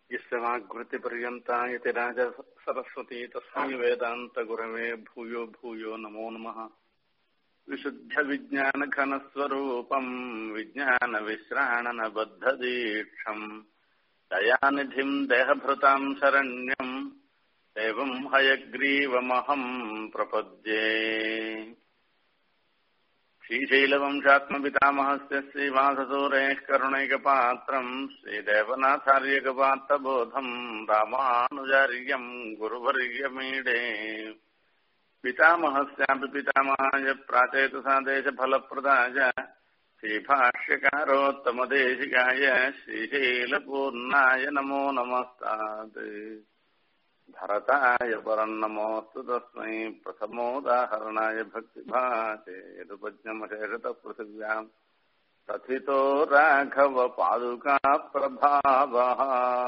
यस्यवाग्वृत्तिपर्यन्ता यति राज सरस्वती तस्मै वेदान्तगुरवे भूयो भूयो नमो नमः विशुद्धविज्ञानघनस्वरूपम् विज्ञानविश्राणनबद्धदीक्षम् दयानिधिम् देहभृताम् शरण्यम् एवम् हयग्रीवमहम् प्रपद्ये श्रीशैलवंशात्मपितामहस्य श्रीवाससूरेः करुणैकपात्रम् श्रीदेवनाथार्यकपात्रबोधम् रामानुजार्यम् गुरुवर्यमीडे पितामहस्यापि पितामहाय प्राचेतसादेशफलप्रदाय श्रीभाष्यकारोत्तमदेशिकाय श्रीशैलपूर्णाय नमो नमस्तात् भरताय परन्नमोऽस्तु तस्मै प्रथमोदाहरणाय भक्तिभाते यदुपज्ञमशेषतः पृथिव्याम् कथितो राघवपादुकाप्रभावः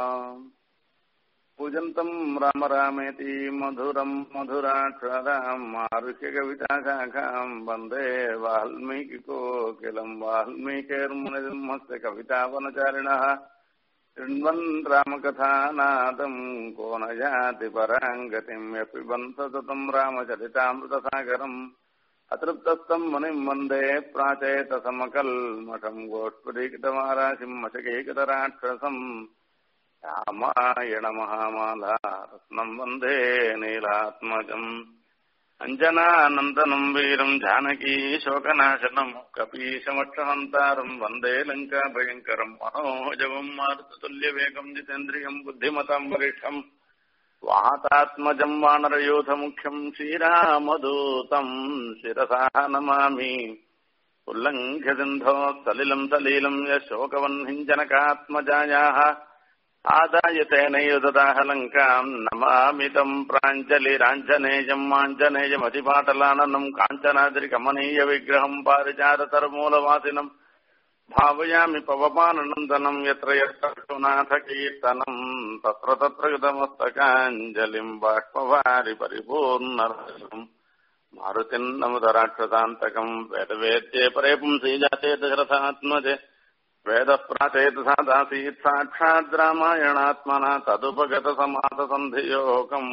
पूजन्तम् राम रामेति मधुरम् मधुराक्षराम् मारुह्यकविताशाखाम् वन्दे वाल्मीकिकोकिलम् वाल्मीकिर्मुनिसिंहस्य कवितावनचारिणः शृण्वन् रामकथानादम् को न याति पराङ्गतिम् यपि बन्धसतम् रामचरितामृतसागरम् अतृप्तस्तम् मुनिम् वन्दे प्राचेतसमकल्मषम् गोष्पदीकृतमाराशिम् मशकीकृतराक्षसम् रामायणमहामाला रत्नम् वन्दे नीलात्मजम् अञ्जनानन्दनम् वीरम् जानकी शोकनाशनम् कपीशमक्षहन्तारम् वन्दे लङ्काभयङ्करम् मनोजवम् मारुततुल्यवेगम् जितेन्द्रियम् बुद्धिमताम् वरिष्ठम् वातात्मजम् वानरयूथमुख्यम् श्रीरामदूतम् शिरसा नमामि उल्लङ्घ्य सिन्धो सलिलम् सलीलम् यशोकवह्निञ्जनकात्मजायाः आदाय तेनैव ददाह लङ्काम् नमामिदम् प्राञ्जलिराञ्जनेयम् आञ्जनेयमतिपाटलाननम् काञ्चनाद्रिकमनीयविग्रहम् पारिजाततरमूलवासिनम् भावयामि पवमाननन्दनम् यत्र यत्र रघुनाथकीर्तनम् तत्र तत्र कृतमस्तकाञ्जलिम् बाष्पवारि परिपूर्णरसम् मारुतिम् नमुदराक्षसान्तकम् वेदवेद्ये परे पुंसी जाते दशरथात्मजे वेदः प्राचेतसादासीत् साक्षात् रामायणात्मना तदुपगतसमाससन्धियोगम्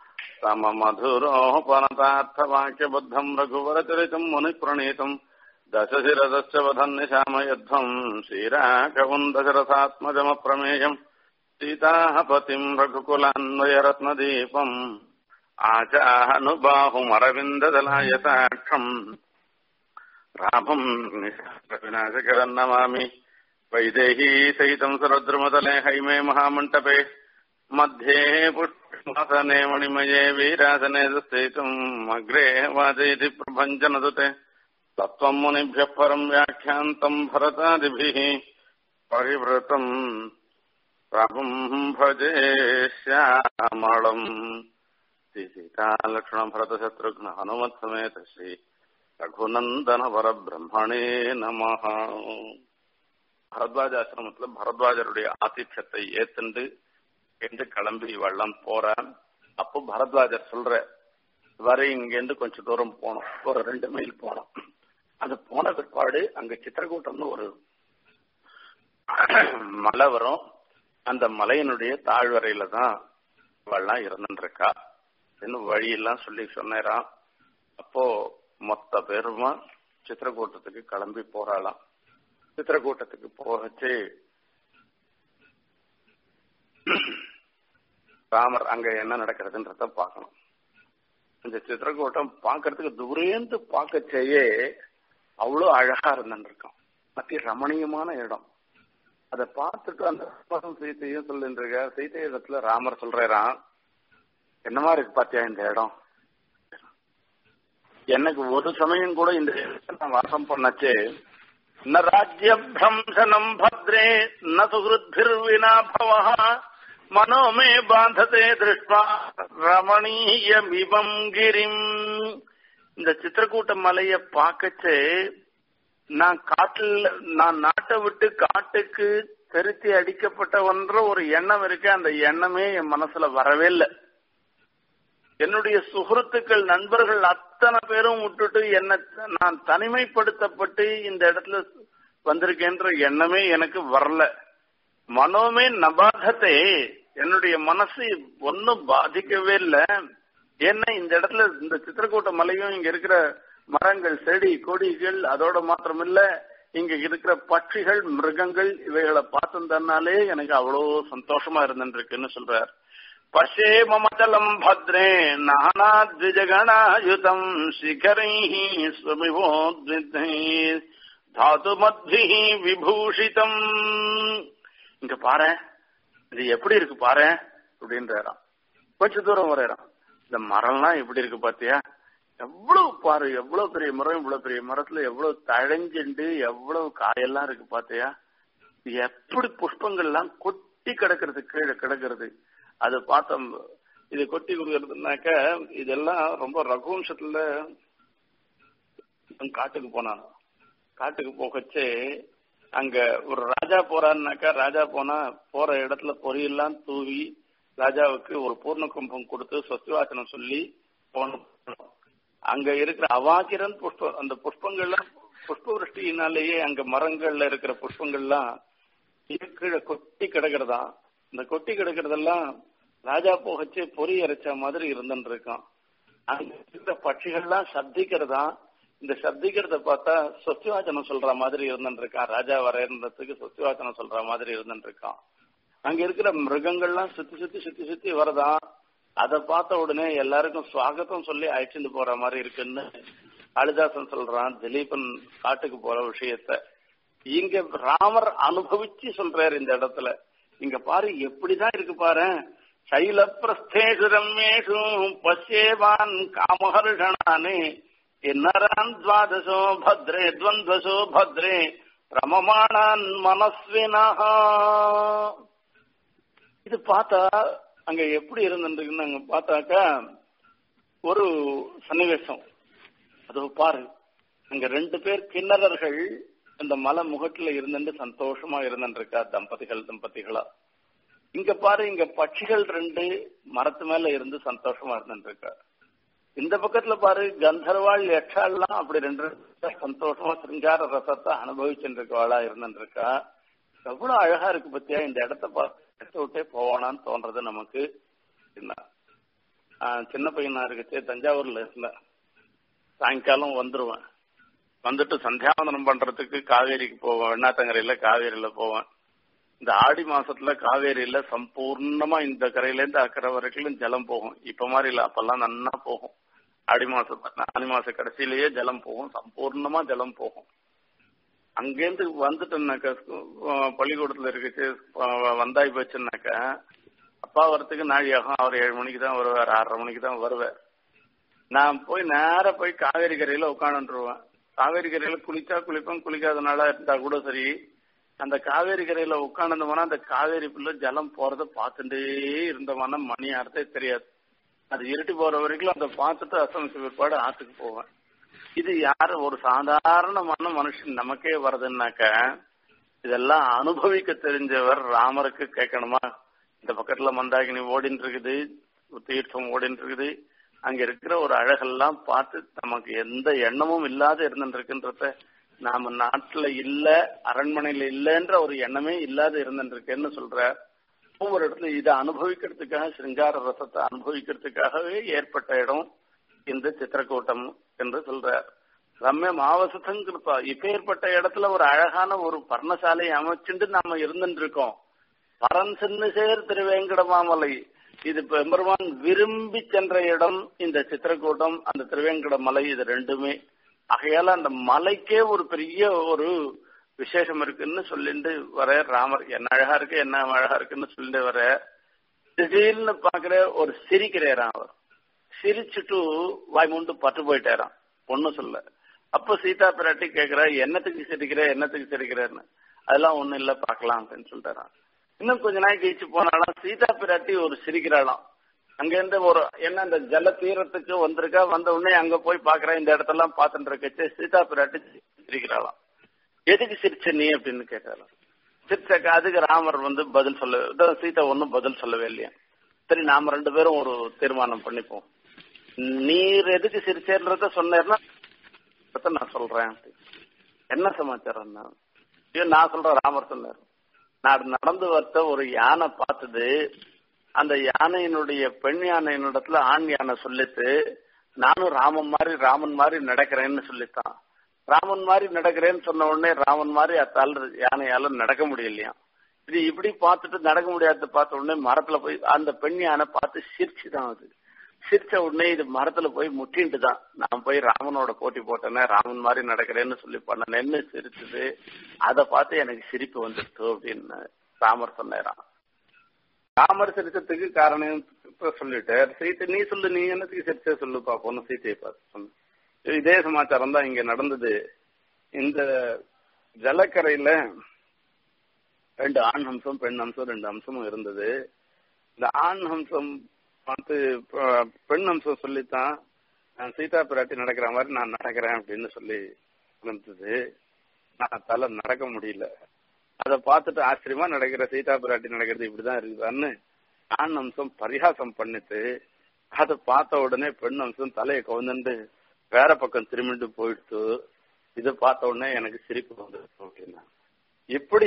सममधुरोपनतार्थवाक्यबद्धम् रघुवरचरितम् मुनिप्रणीतम् दशशिरदश्च वधन्निशामयध्वम् श्रीराघवम् दशरथात्मजमप्रमेयम् सीताः पतिम् रघुकुलान्वयरत्नदीपम् आचाहनुबाहुमरविन्ददलायताक्षम् रामम् विनाशकरम् नमामि वैदेही सहितम् सरुद्रमतले हैमे महामण्टपे मध्ये पुष्पसने मणिमये वीरासने स्थितुम् अग्रे वाचयति प्रभञ्जनदुते तत्त्वम् मुनिभ्यः परम् व्याख्यान्तम् भरतादिभिः परिवृतम् प्रभुम् भजे श्यामळम् श्रीसीतालक्ष्मणभरतशत्रुघ्न हनुमत्समेत श्री ரகுநந்தன பரபிரம்மணே நமஹ பரத்வாஜ ஆசிரமத்துல பரத்வாஜருடைய ஆதித்யத்தை ஏத்துண்டு என்று கிளம்பி இவெல்லாம் போறான் அப்போ பரத்வாஜர் சொல்ற வரை இங்கேருந்து கொஞ்சம் தூரம் போனோம் ஒரு ரெண்டு மைல் போனோம் அது போன பிற்பாடு அங்க சித்திரக்கூட்டம்னு ஒரு மலை வரும் அந்த மலையினுடைய தாழ்வரையில தான் இவெல்லாம் இருந்துருக்கா இன்னும் வழியெல்லாம் சொல்லி சொன்னேரான் அப்போ மொத்த பேருமா சித்திரக்கூட்டத்துக்கு கிளம்பி போறாளாம் சித்திரக்கூட்டத்துக்கு போகச்சு ராமர் அங்க என்ன நடக்கிறதுன்றத பார்க்கணும் இந்த சித்திரக்கூட்டம் பார்க்கறதுக்கு தூரேந்து பார்க்கச்சேயே அவ்வளோ அழகா இருந்துருக்கும் அத்தி ரமணீயமான இடம் அதை பார்த்துட்டு அந்த சீத்தையும் சொல்லிட்டு சீத்தை இடத்துல ராமர் சொல்றாராம் என்னமா இருக்கு பாத்தியா இந்த இடம் எனக்கு ஒரு சமயம் கூட இந்த நான் வாசம் பண்ணச்சு ந ராஜ்ய பிரம்சனம் பத்ரே ந சுகிருத்திர்வினா பவஹ மனோ மே பாந்ததே திருஷ்வா ரமணீயமிவம் கிரிம் இந்த சித்திரக்கூட்ட மலைய பார்க்கச்சு நான் காட்டில் நான் நாட்டை விட்டு காட்டுக்கு திருத்தி அடிக்கப்பட்டவன்ற ஒரு எண்ணம் இருக்கு அந்த எண்ணமே என் மனசுல வரவே இல்லை என்னுடைய சுகൃத்துக்கள் நண்பர்கள் அத்தனை பேரும் விட்டுட்டு என்ன நான் தனிமைப்படுத்தப்பட்டு இந்த இடத்துல வந்திருக்கேன்ற எண்ணமே எனக்கு வரல மனோமே நபாதத்தை என்னுடைய மனசு ஒன்னும் பாதிக்கவே இல்லை ஏன்னா இந்த இடத்துல இந்த சித்திரக்கூட்ட மலையும் இங்க இருக்கிற மரங்கள் செடி கொடிகள் அதோட மாத்திரம் இல்ல இங்க இருக்கிற பட்சிகள் மிருகங்கள் இவைகளை பார்த்ததுனாலே எனக்கு அவ்வளவு சந்தோஷமா இருந்துருக்குன்னு சொல்றார் பசே மமச்சலம் பத்ரே நானா த்விஜகணாயுதம் சிகரை ஸ்வமிவோத்வித்தை தாது மத்வி விபூஷிதம் இங்க பாரு இது எப்படி இருக்கு பாரு அப்படின்றாராம் கொஞ்ச தூரம் வரையறான் இந்த மரம்லாம் எப்படி இருக்கு பாத்தியா எவ்வளவு பாரு எவ்வளவு பெரிய மரம் இவ்வளவு பெரிய மரத்துல எவ்வளவு தழைஞ்சுண்டு எவ்வளவு காயெல்லாம் இருக்கு பாத்தியா எப்படி புஷ்பங்கள்லாம் கொட்டி கிடக்கிறது கீழே கிடக்கிறது அது பார்த்தோம் இது கொட்டி கொடுக்கறதுனாக்க இதெல்லாம் ரொம்ப ரகுவம்சத்துல காட்டுக்கு போனான் காட்டுக்கு போகச்சு அங்க ஒரு ராஜா போறான்னாக்கா ராஜா போனா போற இடத்துல பொரியெல்லாம் தூவி ராஜாவுக்கு ஒரு பூர்ண கும்பம் கொடுத்து சொத்துவாசனம் சொல்லி போகணும் அங்க இருக்கிற அவாக்கிரன் புஷ்பம் அந்த புஷ்பங்கள்லாம் புஷ்ப விருஷ்டியினாலேயே அங்க மரங்கள்ல இருக்கிற புஷ்பங்கள்லாம் கீழே கொட்டி கிடக்கிறதா இந்த கொட்டி கிடக்கிறதெல்லாம் ராஜா போகச்சு பொறி அரைச்ச மாதிரி இருந்துட்டு இருக்கான் அங்க இருக்கிற பட்சிகள்லாம் சப்திக்கிறதா இந்த சப்திக்கிறத பார்த்தா சொத்துவாச்சனம் சொல்ற மாதிரி இருந்துட்டு இருக்கான் ராஜா வரையறதுக்கு சொத்துவாச்சனம் சொல்ற மாதிரி இருந்துட்டு இருக்கான் அங்க இருக்கிற மிருகங்கள்லாம் சுத்தி சுத்தி சுத்தி சுத்தி வரதான் அதை பார்த்த உடனே எல்லாருக்கும் சுவாகத்தம் சொல்லி அழைச்சிட்டு போற மாதிரி இருக்குன்னு காளிதாசன் சொல்றான் திலீபன் காட்டுக்கு போற விஷயத்த இங்க ராமர் அனுபவிச்சு சொல்றாரு இந்த இடத்துல இங்க பாரு எப்படிதான் இருக்கு பாரு சைல பிரஸ்தேஷு ரம்யேஷு பசேவான் காமஹர்ஷணானே என்னரான் துவாதசோ பத்ரே துவந்தசோ பத்ரே ரமமானான் மனஸ்வினா இது பார்த்தா அங்க எப்படி இருந்துருக்குன்னு அங்க பார்த்தாக்கா ஒரு சன்னிவேசம் அது பாரு அங்க ரெண்டு பேர் கிண்ணறர்கள் அந்த மலை முகட்டுல இருந்துட்டு சந்தோஷமா இருந்துருக்கா தம்பதிகள் தம்பதிகளா இங்க பாரு இங்க பட்சிகள் ரெண்டு மரத்து மேல இருந்து சந்தோஷமா இருந்துருக்கா இந்த பக்கத்துல பாரு கந்தர்வாள் யக்ஷால்லாம் அப்படி ரெண்டு சந்தோஷமா சிருங்கார ரசத்தை அனுபவிச்சுட்டு இருக்கவாளா இருந்துருக்கா எவ்வளவு அழகா இருக்கு பத்தியா இந்த இடத்த பார்த்து விட்டே போவானான்னு தோன்றது நமக்கு சின்ன பையனா இருக்குச்சு தஞ்சாவூர்ல இருந்த சாயங்காலம் வந்துருவேன் வந்துட்டு சந்தியாவந்தனம் பண்றதுக்கு காவேரிக்கு போவேன் வெண்ணாத்தங்கரையில காவேரியில போவேன் இந்த ஆடி மாசத்துல காவேரியில சம்பூர்ணமா இந்த கரையில இருந்து அக்கறை வரைக்கும் ஜலம் போகும் இப்ப மாதிரி இல்ல அப்பெல்லாம் நன்னா போகும் ஆடி மாசம் ஆடி மாச கடைசியிலேயே ஜலம் போகும் சம்பூர்ணமா ஜலம் போகும் அங்கேருந்து வந்துட்டேன்னாக்கா பள்ளிக்கூடத்துல இருக்குச்சு வந்தாய் போச்சுன்னாக்கா அப்பா வரத்துக்கு நாழியாகும் அவர் ஏழு மணிக்கு தான் வருவார் ஆறரை மணிக்கு தான் வருவார் நான் போய் நேர போய் காவேரி கரையில உட்காந்துருவேன் காவேரி கரையில குளிச்சா குளிப்பேன் குளிக்காதனால இருந்தா கூட சரி அந்த காவேரி கரையில உட்காந்துருந்தோம்னா அந்த காவேரி புள்ள ஜலம் போறத பார்த்துட்டே இருந்தோம்னா மணி அர்த்தே தெரியாது அது இருட்டி போற வரைக்கும் அதை பார்த்துட்டு அசமிச்ச பிற்பாடு ஆத்துக்கு போவேன் இது யாரு ஒரு சாதாரணமான மனுஷன் நமக்கே வருதுன்னாக்க இதெல்லாம் அனுபவிக்க தெரிஞ்சவர் ராமருக்கு கேட்கணுமா இந்த பக்கத்துல மந்தாகினி ஓடின்னு இருக்குது தீர்த்தம் ஓடின்னு இருக்குது அங்க இருக்கிற ஒரு அழகெல்லாம் பார்த்து நமக்கு எந்த எண்ணமும் இல்லாத இருந்துருக்குன்றத நாம நாட்டுல இல்ல அரண்மனையில இல்லைன்ற ஒரு எண்ணமே இல்லாத இருந்துருக்குன்னு சொல்ற ஒவ்வொரு இடத்துல இதை அனுபவிக்கிறதுக்காக சிருங்கார ரசத்தை அனுபவிக்கிறதுக்காகவே ஏற்பட்ட இடம் இந்த சித்திரக்கூட்டம் என்று சொல்றார் ரம்ய மாவசத்தம் கிருப்பா இப்பேற்பட்ட இடத்துல ஒரு அழகான ஒரு பர்ணசாலையை அமைச்சுட்டு நாம இருந்துட்டு இருக்கோம் பரன் சின்ன சேர் திருவேங்கடமாமலை இது பெருமான் விரும்பி சென்ற இடம் இந்த சித்திரக்கூட்டம் அந்த திருவேங்கட மலை இது ரெண்டுமே ஆகையால அந்த மலைக்கே ஒரு பெரிய ஒரு விசேஷம் இருக்குன்னு சொல்லிட்டு வர ராமர் என்ன அழகா இருக்கு என்ன அழகா இருக்குன்னு சொல்லிட்டு வர திடீர்னு பாக்குற ஒரு சிரிக்கிறாராம் அவர் சிரிச்சுட்டு வாய் மூண்டு பட்டு போயிட்டாராம் பொண்ணு சொல்ல அப்ப சீதா பிராட்டி கேக்குறா என்னத்துக்கு சிரிக்கிற என்னத்துக்கு சிரிக்கிறன்னு அதெல்லாம் ஒண்ணும் இல்ல பாக்கலாம் அப்படின்னு சொல்லிட்டாராம் இன்னும் கொஞ்ச நாள் கழிச்சு போனாலும் சீதா பிராட்டி ஒரு சிரிக்கிறாளாம் அங்க இருந்து ஒரு என்ன இந்த ஜல தீரத்துக்கு வந்திருக்கா வந்த உடனே அங்க போய் பாக்குறேன் இந்த இடத்தெல்லாம் பாத்துட்டு இருக்கச்சு சீதா பிராட்டி சிரிக்கிறாளாம் எதுக்கு சிரிச்ச நீ அப்படின்னு கேட்டாலும் சிரிச்சாக்கா அதுக்கு ராமர் வந்து பதில் சொல்ல சீதா ஒன்னும் பதில் சொல்லவே இல்லையா சரி நாம ரெண்டு பேரும் ஒரு தீர்மானம் பண்ணிப்போம் நீர் எதுக்கு சிரிச்சேன்றத சொன்னேன்னா நான் சொல்றேன் என்ன சமாச்சாரம் ஐயோ நான் சொல்றேன் ராமர் சொன்னார் நான் நடந்து வந்த ஒரு யானை பார்த்தது அந்த யானையினுடைய பெண் யானையினிடத்துல ஆண் யானை சொல்லித்து நானும் ராமன் மாதிரி ராமன் மாதிரி நடக்கிறேன்னு சொல்லித்தான் ராமன் மாதிரி நடக்கிறேன்னு சொன்ன உடனே ராமன் மாதிரி அத்தால யானையால நடக்க முடியலையா இது இப்படி பார்த்துட்டு நடக்க முடியாத பார்த்த உடனே மரத்துல போய் அந்த பெண் யானை பார்த்து சிரிச்சுதான் அது சிரிச்ச உடனே இது மரத்துல போய் முட்டின்ட்டு தான் நான் போய் ராமனோட போட்டி போட்டேனே ராமன் மாதிரி நடக்கிறேன்னு சொல்லி பண்ணனேன்னு சிரிச்சது அதை பார்த்து எனக்கு சிரிப்பு வந்துடுச்சு அப்படின்னு ராமர் சொன்னாராம் ராமர் சிரிச்சதுக்கு காரணம் சொல்லிட்டு சீத்தை நீ சொல்லு நீ என்னத்துக்கு சிரிச்ச சொல்லு பாப்போம் சீத்தையை பார்த்து சொன்ன இதே சமாச்சாரம் தான் இங்க நடந்தது இந்த ஜலக்கரையில ரெண்டு ஆண் ஹம்சம் பெண் ஹம்சம் ரெண்டு அம்சமும் இருந்தது இந்த ஆண் ஹம்சம் பார்த்து பெண் அம்சம் சொல்லித்தான் நான் சீதா பிராட்டி நடக்கிற மாதிரி நான் நடக்கிறேன் அப்படின்னு சொல்லி இருந்தது நான் தலை நடக்க முடியல அதை பார்த்துட்டு ஆச்சரியமா நடக்கிற சீதா பிராட்டி நடக்கிறது இப்படிதான் இருக்குதான்னு ஆண் அம்சம் பரிகாசம் பண்ணிட்டு அதை பார்த்த உடனே பெண் அம்சம் தலையை கவுந்துட்டு வேற பக்கம் திரும்பிட்டு போயிடுத்து இதை பார்த்த உடனே எனக்கு சிரிப்பு வந்துடுச்சு அப்படின்னா இப்படி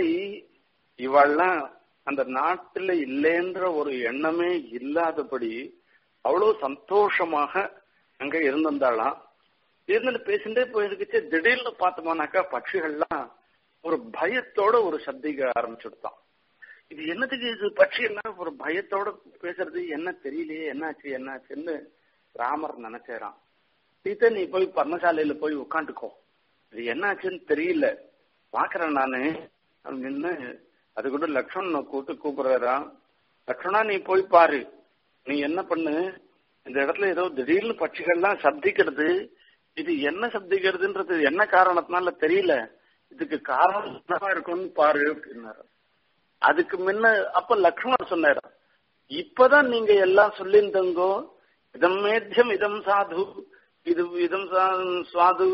இவள்லாம் அந்த நாட்டுல இல்லைன்ற ஒரு எண்ணமே இல்லாதபடி அவ்வளவு சந்தோஷமாக அங்க இருந்திருந்தாளாம் இருந்துட்டு பேசிட்டே போயிருக்குச்சு திடீர்னு பார்த்தோம்னாக்கா பட்சிகள்லாம் ஒரு பயத்தோட ஒரு சப்திக்க ஆரம்பிச்சுடுதான் இது என்னதுக்கு இது பட்சி எல்லாம் ஒரு பயத்தோட பேசுறது என்ன தெரியலையே என்னாச்சு என்னாச்சுன்னு ராமர் நினைச்சாராம் சீத்தை நீ போய் பர்ணசாலையில போய் உட்காந்துக்கோ இது என்னாச்சுன்னு தெரியல பாக்குறேன் நானு நின்று அது கூட லக்ஷ்மணனை கூட்டு கூப்பிடுறாராம் லக்ஷ்மணா நீ போய் பாரு நீ என்ன பண்ணு இந்த இடத்துல ஏதோ திடீர்னு பட்சிகள்லாம் சப்திக்கிறது இது என்ன சப்திக்கிறதுன்றது என்ன காரணத்தினால தெரியல இதுக்கு காரணம் என்னவா இருக்கும்னு பாரு அப்படின்னாரு அதுக்கு முன்ன அப்ப லக்ஷ்மணர் சொன்னாரு இப்பதான் நீங்க எல்லாம் சொல்லியிருந்தங்கோ இதம் மேத்தியம் இதம் சாது இது இதம் சுவாது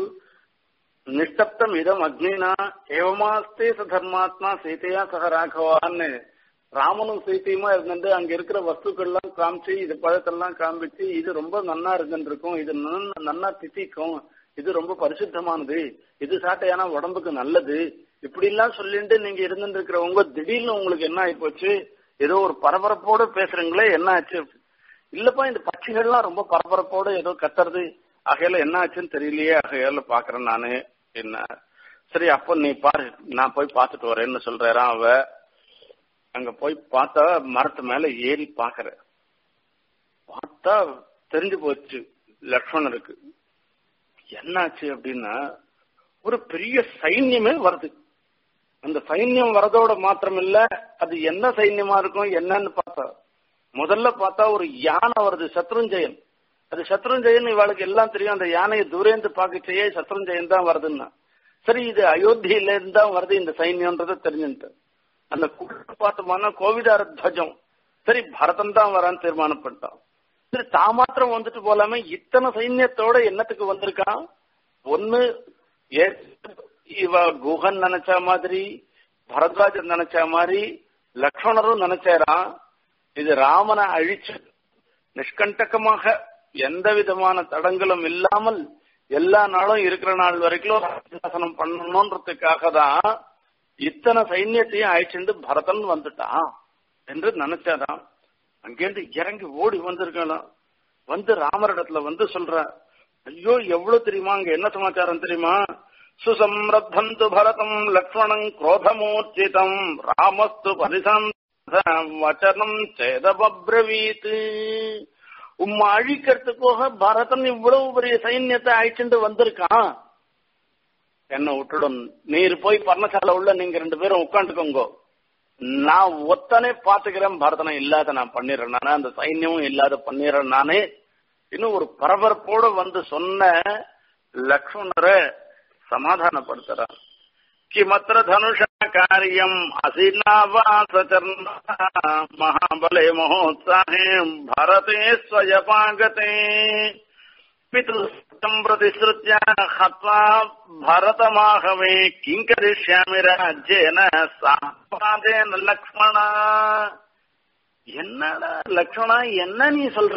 நிஷ்டப்தம் இதம் அக்னினா ஏவமாஸ்தே ச தர்மாத்மா சீதையா சக ராகவான்னு ராமனும் சீத்தையுமா இருந்துட்டு அங்க இருக்கிற வஸ்துக்கள்லாம் காமிச்சு இது பழத்தெல்லாம் காமிச்சு இது ரொம்ப நன்னா இருந்துருக்கும் இது நன்னா தித்திக்கும் இது ரொம்ப பரிசுத்தமானது இது சாட்டையானா உடம்புக்கு நல்லது இப்படி எல்லாம் சொல்லிட்டு நீங்க இருந்துட்டு இருக்கிறவங்க திடீர்னு உங்களுக்கு என்ன ஆகி போச்சு ஏதோ ஒரு பரபரப்போட பேசுறீங்களே என்ன ஆச்சு இல்லப்பா இந்த பட்சிகள்லாம் ரொம்ப பரபரப்போட ஏதோ கத்துறது ஆகையில என்ன ஆச்சுன்னு தெரியலையே ஆகையால பாக்குறேன் நானு என்ன சரி அப்ப நீ பாரு நான் போய் பார்த்துட்டு வரேன்னு சொல்றாராம் அவ அங்க போய் பார்த்தா மரத்து மேல ஏறி பாக்குற பார்த்தா தெரிஞ்சு போச்சு லக்ஷ்மணருக்கு என்னாச்சு அப்படின்னா ஒரு பெரிய சைன்யமே வருது அந்த சைன்யம் வரதோட மாத்திரம் இல்ல அது என்ன சைன்யமா இருக்கும் என்னன்னு பார்த்தா முதல்ல பார்த்தா ஒரு யானை வருது சத்ருஞ்சயன் அது சத்ருஞ்சயன் இவாளுக்கு எல்லாம் தெரியும் அந்த யானையை தூரேந்து பார்க்கச்சேயே சத்ருஞ்சயன் தான் வருதுன்னா சரி இது அயோத்தியில இருந்து தான் வருது இந்த சைன்யம்ன்றத தெரிஞ்சுட்டு அந்த கூட்டு பார்த்தோம்னா கோவிதார துவஜம் சரி பரதன் தான் வரான்னு தீர்மானம் பண்ணிட்டான் சரி தான் மாத்திரம் வந்துட்டு போலாமே இத்தனை சைன்யத்தோட என்னத்துக்கு வந்திருக்கான் ஒன்னு இவ குஹன் நினைச்ச மாதிரி பரத்வாஜன் நினைச்ச மாதிரி லக்ஷ்மணரும் நினைச்சாராம் இது ராமனை அழிச்சு நிஷ்கண்டகமாக எந்த விதமான தடங்களும் இல்லாமல் எல்லா நாளும் இருக்கிற நாள் வரைக்கும் சாசனம் பண்ணணும்ன்றதுக்காக தான் இத்தனை சைன்யத்தையும் அழிச்சுட்டு பரதன் வந்துட்டான் என்று நினைச்சாராம் அங்கேருந்து இறங்கி ஓடி வந்திருக்கலாம் வந்து ராமரிடத்துல வந்து சொல்ற ஐயோ எவ்வளவு தெரியுமா அங்க என்ன சமாச்சாரம் தெரியுமா சுசம்ரத்தந்து பரதம் லக்ஷ்மணம் குரோதமூர்ச்சிதம் ராமஸ்து பரிசாந்த வச்சனம் சேதபப்ரவீத் உம்மை அழிக்கிறதுக்காக பரதன் இவ்வளவு பெரிய சைன்யத்தை அழிச்சுட்டு வந்திருக்கான் என்ன விட்டுடும் நீர் போய் பர்ணசாலை உள்ள நீங்க ரெண்டு பேரும் உட்காந்துக்கோங்க நான் ஒத்தனே பாத்துக்கிறேன் பரதனை இல்லாத நான் பண்ணிடுறேன் நானே அந்த சைன்யமும் இல்லாத பண்ணிடுறேன் நானே இன்னும் ஒரு பரபரப்போட வந்து சொன்ன லக்ஷ்மணரை சமாதானப்படுத்துறான் கிமத்திர தனுஷ காரியம் அசினாவாசச்சர்ண மகாபலே மகோத்சாஹே பரதே ஸ்வயபாகதே पितृं प्रतिश्रुत्य हत्वा भरतमाहवे किं करिष्यामि राज्येन சாபாதேன லக்ஷ்மணா என்னடா லக்ஷ்மணா என்ன நீ சொல்ற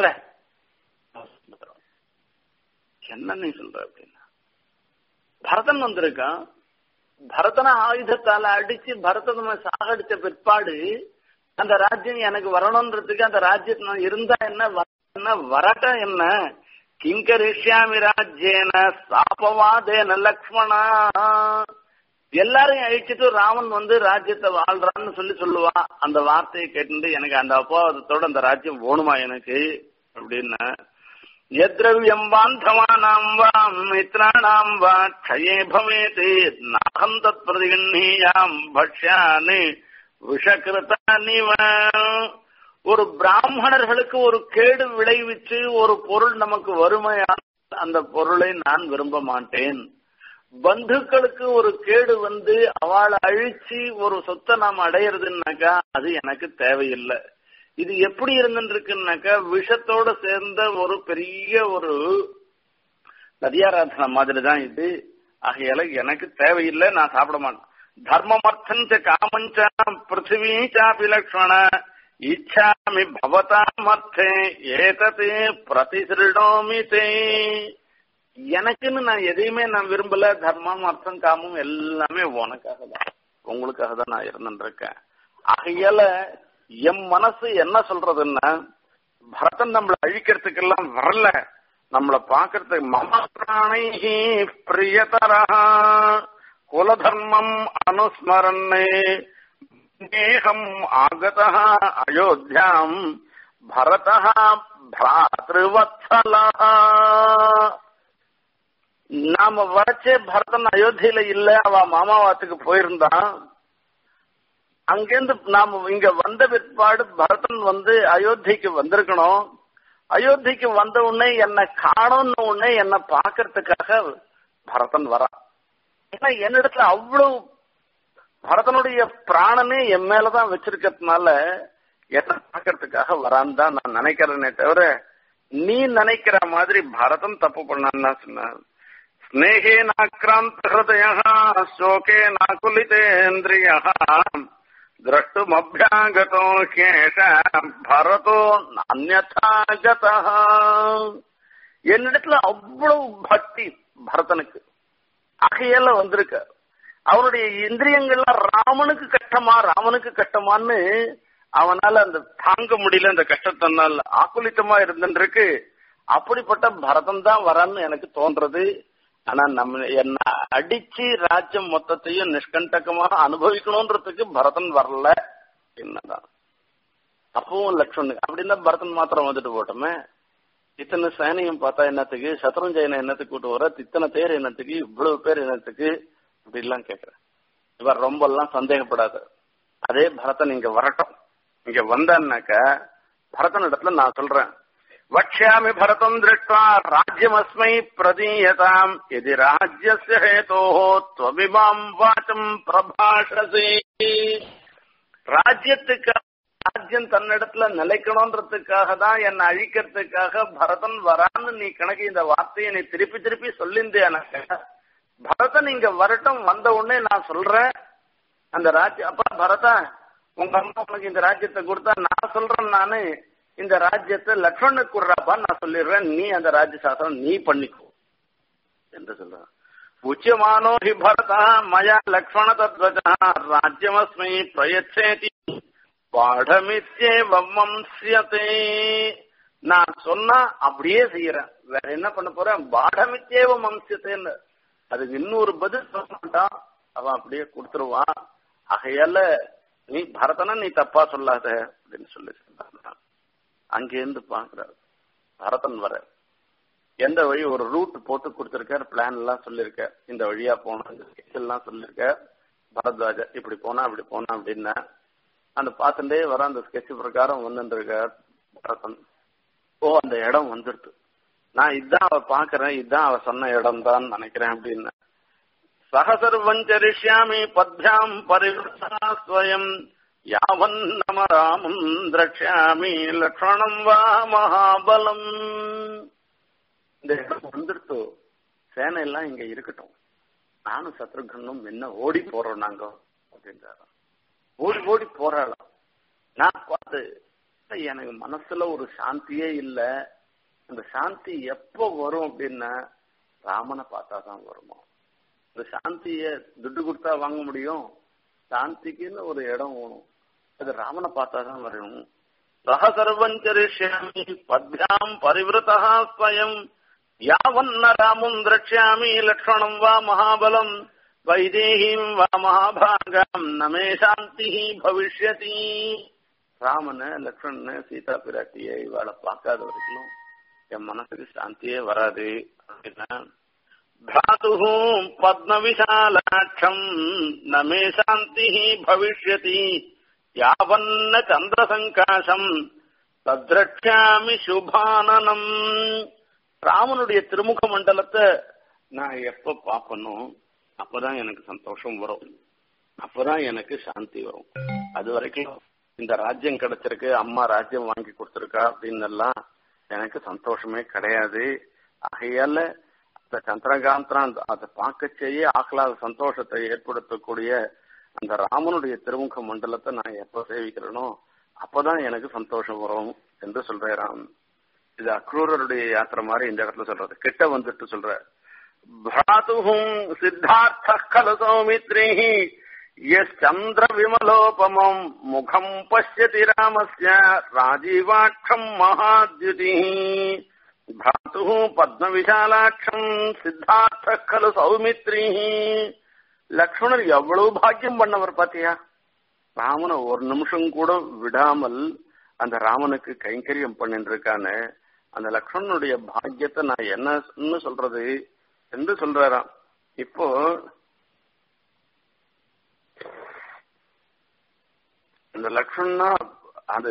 என்ன நீ சொல்ற அப்படின்னா பரதன் வந்திருக்கான் பரதனை ஆயுதத்தால அடிச்சு பரதனை சாகடிச்ச பிற்பாடு அந்த ராஜ்யம் எனக்கு வரணும்ன்றதுக்கு அந்த ராஜ்யத்துல நான் இருந்தா என்ன வ- என்ன வரட்ட என்ன கிங்கரிஷ்யாமி ராஜ்யேன சாபவாதேன லக்ஷ்மணா எல்லாரையும் அழிச்சிட்டு ராமன் வந்து ராஜ்யத்தை வாழ்றான்னு சொல்லி சொல்லுவா அந்த வார்த்தையை கேட்டு எனக்கு அந்த அப்பாவதத்தோட அந்த ராஜ்யம் வேணுமா எனக்கு அப்படின்னு யத்ரவியம் பாந்தவானாம் வா மித்ராணாம் வா க்ஷயே பவேத் நாகம் தத் பிரதிகண்ணீயாம் பக்ஷ்யானி விஷகிருத்தானிவ ஒரு பிராமணர்களுக்கு ஒரு கேடு விளைவிச்சு ஒரு பொருள் நமக்கு வறுமையான அந்த பொருளை நான் விரும்ப மாட்டேன் பந்துக்களுக்கு ஒரு கேடு வந்து அவளை அழிச்சு ஒரு சொத்தை நாம் அடையிறதுன்னாக்கா அது எனக்கு தேவையில்லை இது எப்படி இருந்துருக்குன்னாக்கா விஷத்தோட சேர்ந்த ஒரு பெரிய ஒரு நதியாராதனை மாதிரி தான் இது ஆகையால எனக்கு தேவையில்லை நான் சாப்பிட மாட்டேன் தர்மமர்த்தஞ்ச காமஞ்ச பிருத்திவி சாபி லக்ஷ்மண இச்சாமி பவதாமர்த்தே ஏததே பிரதிசிருடோமி தே எனக்குன்னு நான் எதையுமே நான் விரும்பல தர்மம் அர்த்தம் காமம் எல்லாமே உனக்காக தான் உங்களுக்காக தான் நான் இருந்துருக்கேன் ஆகையால என் மனசு என்ன சொல்றதுன்னா பரதன் நம்மளை அழிக்கிறதுக்கெல்லாம் வரல நம்மளை பாக்குறதுக்கு மம பிராணைஹி பிரியதரா குலதர்மம் அனுஸ்மரன்னே நேகம் ஆகதா அயோத்தியாம் பரதா பிராத்ருவத்சலா நாம வரைச்சே பரதன் அயோத்தியில இல்ல அவ மாமாவாத்துக்கு போயிருந்தான் அங்கிருந்து நாம இங்க வந்த பிற்பாடு பரதன் வந்து அயோத்திக்கு வந்திருக்கணும் அயோத்திக்கு வந்த உடனே என்ன காணும்னு உடனே என்ன பாக்குறதுக்காக பரதன் வரான் ஏன்னா என்னிடத்துல அவ்வளவு பரதனுடைய பிராணனே என் மேலதான் வச்சிருக்கிறதுனால என்ன பாக்குறதுக்காக வரான்னு தான் நான் நினைக்கிறேனே தவிர நீ நினைக்கிற மாதிரி பரதன் தப்பு பண்ணான்னு தான் சொன்னான் ஸ்னேகேனாக்ராந்த ஹிருதய சோகேனாகுலிதேந்திரிய திரஷ்டுமபியாகதோ கேஷ பரதோ அந்நதாகத என்னிடத்துல அவ்வளவு பக்தி பரதனுக்கு ஆகையால வந்திருக்க அவனுடைய இந்திரியங்கள்லாம் ராமனுக்கு கஷ்டமா ராமனுக்கு கஷ்டமான்னு அவனால அந்த தாங்க முடியல அந்த கஷ்டத்தினால ஆக்குலித்தமா இருந்துருக்கு அப்படிப்பட்ட பரதன் தான் வரான்னு எனக்கு தோன்றது ஆனா நம்ம என்ன அடிச்சு ராஜ்யம் மொத்தத்தையும் நிஷ்கண்டகமாக அனுபவிக்கணும்ன்றதுக்கு பரதன் வரல என்னதான் அப்பவும் லக்ஷ்மணன் அப்படின்னா பரதன் மாத்திரம் வந்துட்டு போட்டோமே இத்தனை சேனையும் பார்த்தா என்னத்துக்கு சத்ருஞ்சயனை என்னத்துக்கு கூட்டு வர இத்தனை பேர் என்னத்துக்கு இவ்வளவு பேர் என்னத்துக்கு இப்படி எல்லாம் கேக்குறேன் இவர் ரொம்ப எல்லாம் சந்தேகப்படாத அதே பரதன் இங்க வரட்டும் இங்க வந்தான்னாக்க பரதன் இடத்துல நான் சொல்றேன் வக்ஷாமி பரதம் திருஷ்டா ராஜ்யமஸ்மை பிரதீயதாம் எதி ராஜ்யஸ்ய ஹேதோः त्वमिमाम् வாச்சம் பிரபாஷசே ராஜ்யத்துக்காக ராஜ்யம் தன்னிடத்துல நிலைக்கணும்ன்றதுக்காக தான் என்னை அழிக்கிறதுக்காக பரதன் வரான்னு நீ கணக்கு இந்த வார்த்தையை நீ திருப்பி திருப்பி சொல்லிந்தே எனக்கு பரதன் இங்க வரட்டும் வந்த உடனே நான் சொல்றேன் அந்த ராஜ்யம் அப்பா பரதா உங்க அம்மா உனக்கு இந்த ராஜ்யத்தை கொடுத்தா நான் சொல்றேன் நானு இந்த ராஜ்யத்தை லக்ஷ்மணுக்கு கொடுறாப்பா நான் சொல்லிடுறேன் நீ அந்த ராஜ்ய சாசனம் நீ பண்ணிக்கோ என்று சொல்றான் உச்சியமானோ ஹி பரதா மயா லக்ஷ்மண தத்வஜா ராஜ்யமஸ்மை பிரயச்சேதி பாடமித்யேவம் வம்சியதே நான் சொன்னா அப்படியே செய்யறேன் வேற என்ன பண்ண போறேன் பாடமித்யேவம் வம்சியத்தேன்னு அதுக்கு இன்னொரு பதில் சொல்ல மாட்டான் அவன் அப்படியே கொடுத்துருவான் ஆகையால நீ பரதனை நீ தப்பா சொல்லாத அப்படின்னு சொல்லி சொன்னான் அங்கேருந்து பாக்குறாரு பரதன் வர எந்த வழி ஒரு ரூட் போட்டு கொடுத்திருக்கார் பிளான் எல்லாம் சொல்லியிருக்கார் இந்த வழியா போனா இந்த sketch எல்லாம் சொல்லியிருக்கார் பரத்வாஜ இப்படி போனா அப்படி போனா அப்படின்னா அந்த பார்த்துட்டே வர அந்த ஸ்கெட்ச் பிரகாரம் வந்துட்டு இருக்கார் பரதன் ஓ அந்த இடம் வந்துடுது நான் இதான் அவ பாக்குறேன் இதான் அவ சொன்ன இடம் தான் நினைக்கிறேன் அப்படின்னு சகசர்வஞ்சரிஷ்யாமி பத்யாம் பரிவர்த்தா ஸ்வயம் யாவன் நம ராமம் திரக்ஷாமி லக்ஷ்மணம் வா மகாபலம் இந்த இடம் வந்துடுத்து சேனை எல்லாம் இங்க இருக்கட்டும் நானும் சத்ருகனும் என்ன ஓடி போறோம் நாங்க அப்படின்றாரு ஓடி ஓடி போராடலாம் நான் பார்த்து எனக்கு மனசுல ஒரு சாந்தியே இல்ல அந்த சாந்தி எப்போ வரும் அப்படின்னா ராமனை பார்த்தா தான் வருமா இந்த சாந்திய துட்டு கொடுத்தா வாங்க முடியும் சாந்திக்குன்னு ஒரு இடம் வேணும் அது ராமனை பார்த்தாதான் வரும் சக சர்வஞ்சரிஷ்யாமி பத்யாம் பரிவிருத்தா ஸ்வயம் யாவன்ன ராமும் திரட்சியாமி லக்ஷ்மணம் வா மகாபலம் வைதேகிம் வா மகாபாகாம் நமே சாந்தி பவிஷ்யதி ராமன லக்ஷ்மணன சீதா பிராட்டியை இவாளை பார்க்காத வரைக்கும் என் மனசுக்கு சாந்தியே வராது அப்படின்னா भ्रातुः पद्मविशालाक्षम् न मे शान्तिः भविष्यति यावन्न சந்திரசங்காசம் தத்ரட்சாமி சுபானனம் ராமனுடைய திருமுக மண்டலத்தை நான் எப்ப பாப்பனும் அப்பதான் எனக்கு சந்தோஷம் வரும் அப்பதான் எனக்கு சாந்தி வரும் அது வரைக்கும் இந்த ராஜ்யம் கிடைச்சிருக்கு அம்மா ராஜ்யம் வாங்கி கொடுத்திருக்கா அப்படின்னு எல்லாம் எனக்கு சந்தோஷமே கிடையாது ஆகையால அந்த சந்திரகாந்தன் அதை பார்க்க செய்ய ஆஹ்லாத சந்தோஷத்தை ஏற்படுத்தக்கூடிய அந்த ராமனுடைய திருமுக மண்டலத்தை நான் எப்ப சேவிக்கிறேனோ அப்பதான் எனக்கு சந்தோஷம் வரும் என்று சொல்றேன் ராம் இது அக்ரூரருடைய யாத்திரை மாதிரி இந்த இடத்துல சொல்றது கிட்ட வந்துட்டு சொல்ற பிராதுகும் சித்தார்த்த கல சௌமித்ரி சந்திர விமலோபமம் முகம் பசியதி ராமஸ்ய ராஜீவாட்சம் மகாத்யுதி भ्रातुः பத்மவிசாலாட்சம் சித்தார்த்த கலு சௌமித்ரி லக்ஷ்மணர் எவ்வளவு பாக்கியம் பண்ணவர் பாத்தியா ராமனை ஒரு நிமிஷம் கூட விடாமல் அந்த ராமனுக்கு கைங்கரியம் பண்ணிட்டு இருக்கானு அந்த லக்ஷ்மணனுடைய பாக்கியத்தை நான் என்னன்னு சொல்றது என்று சொல்றாராம் இப்போ இந்த லக்ஷ்மணா அது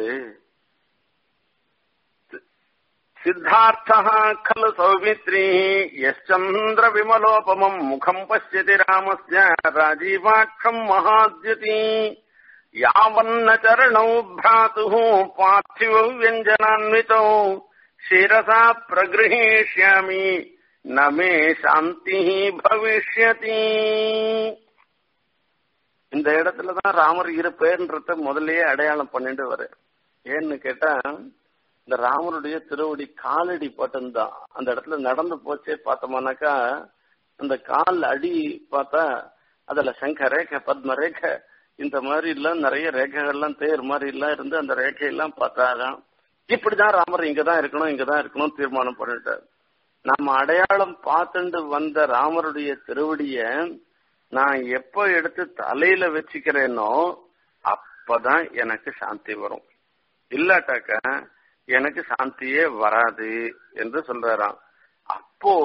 सिद्धार्थः खलु सौमित्री यश्चन्द्र विमलोपमम् मुखम् पश्यति रामस्य राजीवाक्षम् महाद्युति यावन्न चरणौ भ्रातुः पार्थिव व्यञ्जनान्वितौ शिरसा प्रगृहीष्यामि न मे शान्तिः भविष्यति இந்த இடத்துலதான் ராமர் இருப்பேன்றத முதல்லயே அடையாளம் பண்ணிட்டு வர ஏன்னு கேட்டா இந்த ராமருடைய திருவடி காலடி பட்டுந்தான் அந்த இடத்துல நடந்து போச்சே பார்த்தோம்னாக்கா அந்த கால் அடி பார்த்தா அதுல சங்க ரேகை பத்ம ரேகை இந்த மாதிரி எல்லாம் நிறைய ரேகைகள்லாம் தேர் மாதிரி எல்லாம் இருந்து அந்த ரேகையெல்லாம் பார்த்தாராம் இப்படிதான் ராமர் இங்கதான் இருக்கணும் இங்கதான் இருக்கணும் தீர்மானம் பண்ணிட்டார் நம்ம அடையாளம் பார்த்துட்டு வந்த ராமருடைய திருவடிய நான் எப்ப எடுத்து தலையில வச்சுக்கிறேனோ அப்பதான் எனக்கு சாந்தி வரும் இல்லாட்டாக்க எனக்கு சாந்தியே வராது என்று சொல்றாராம் அப்போ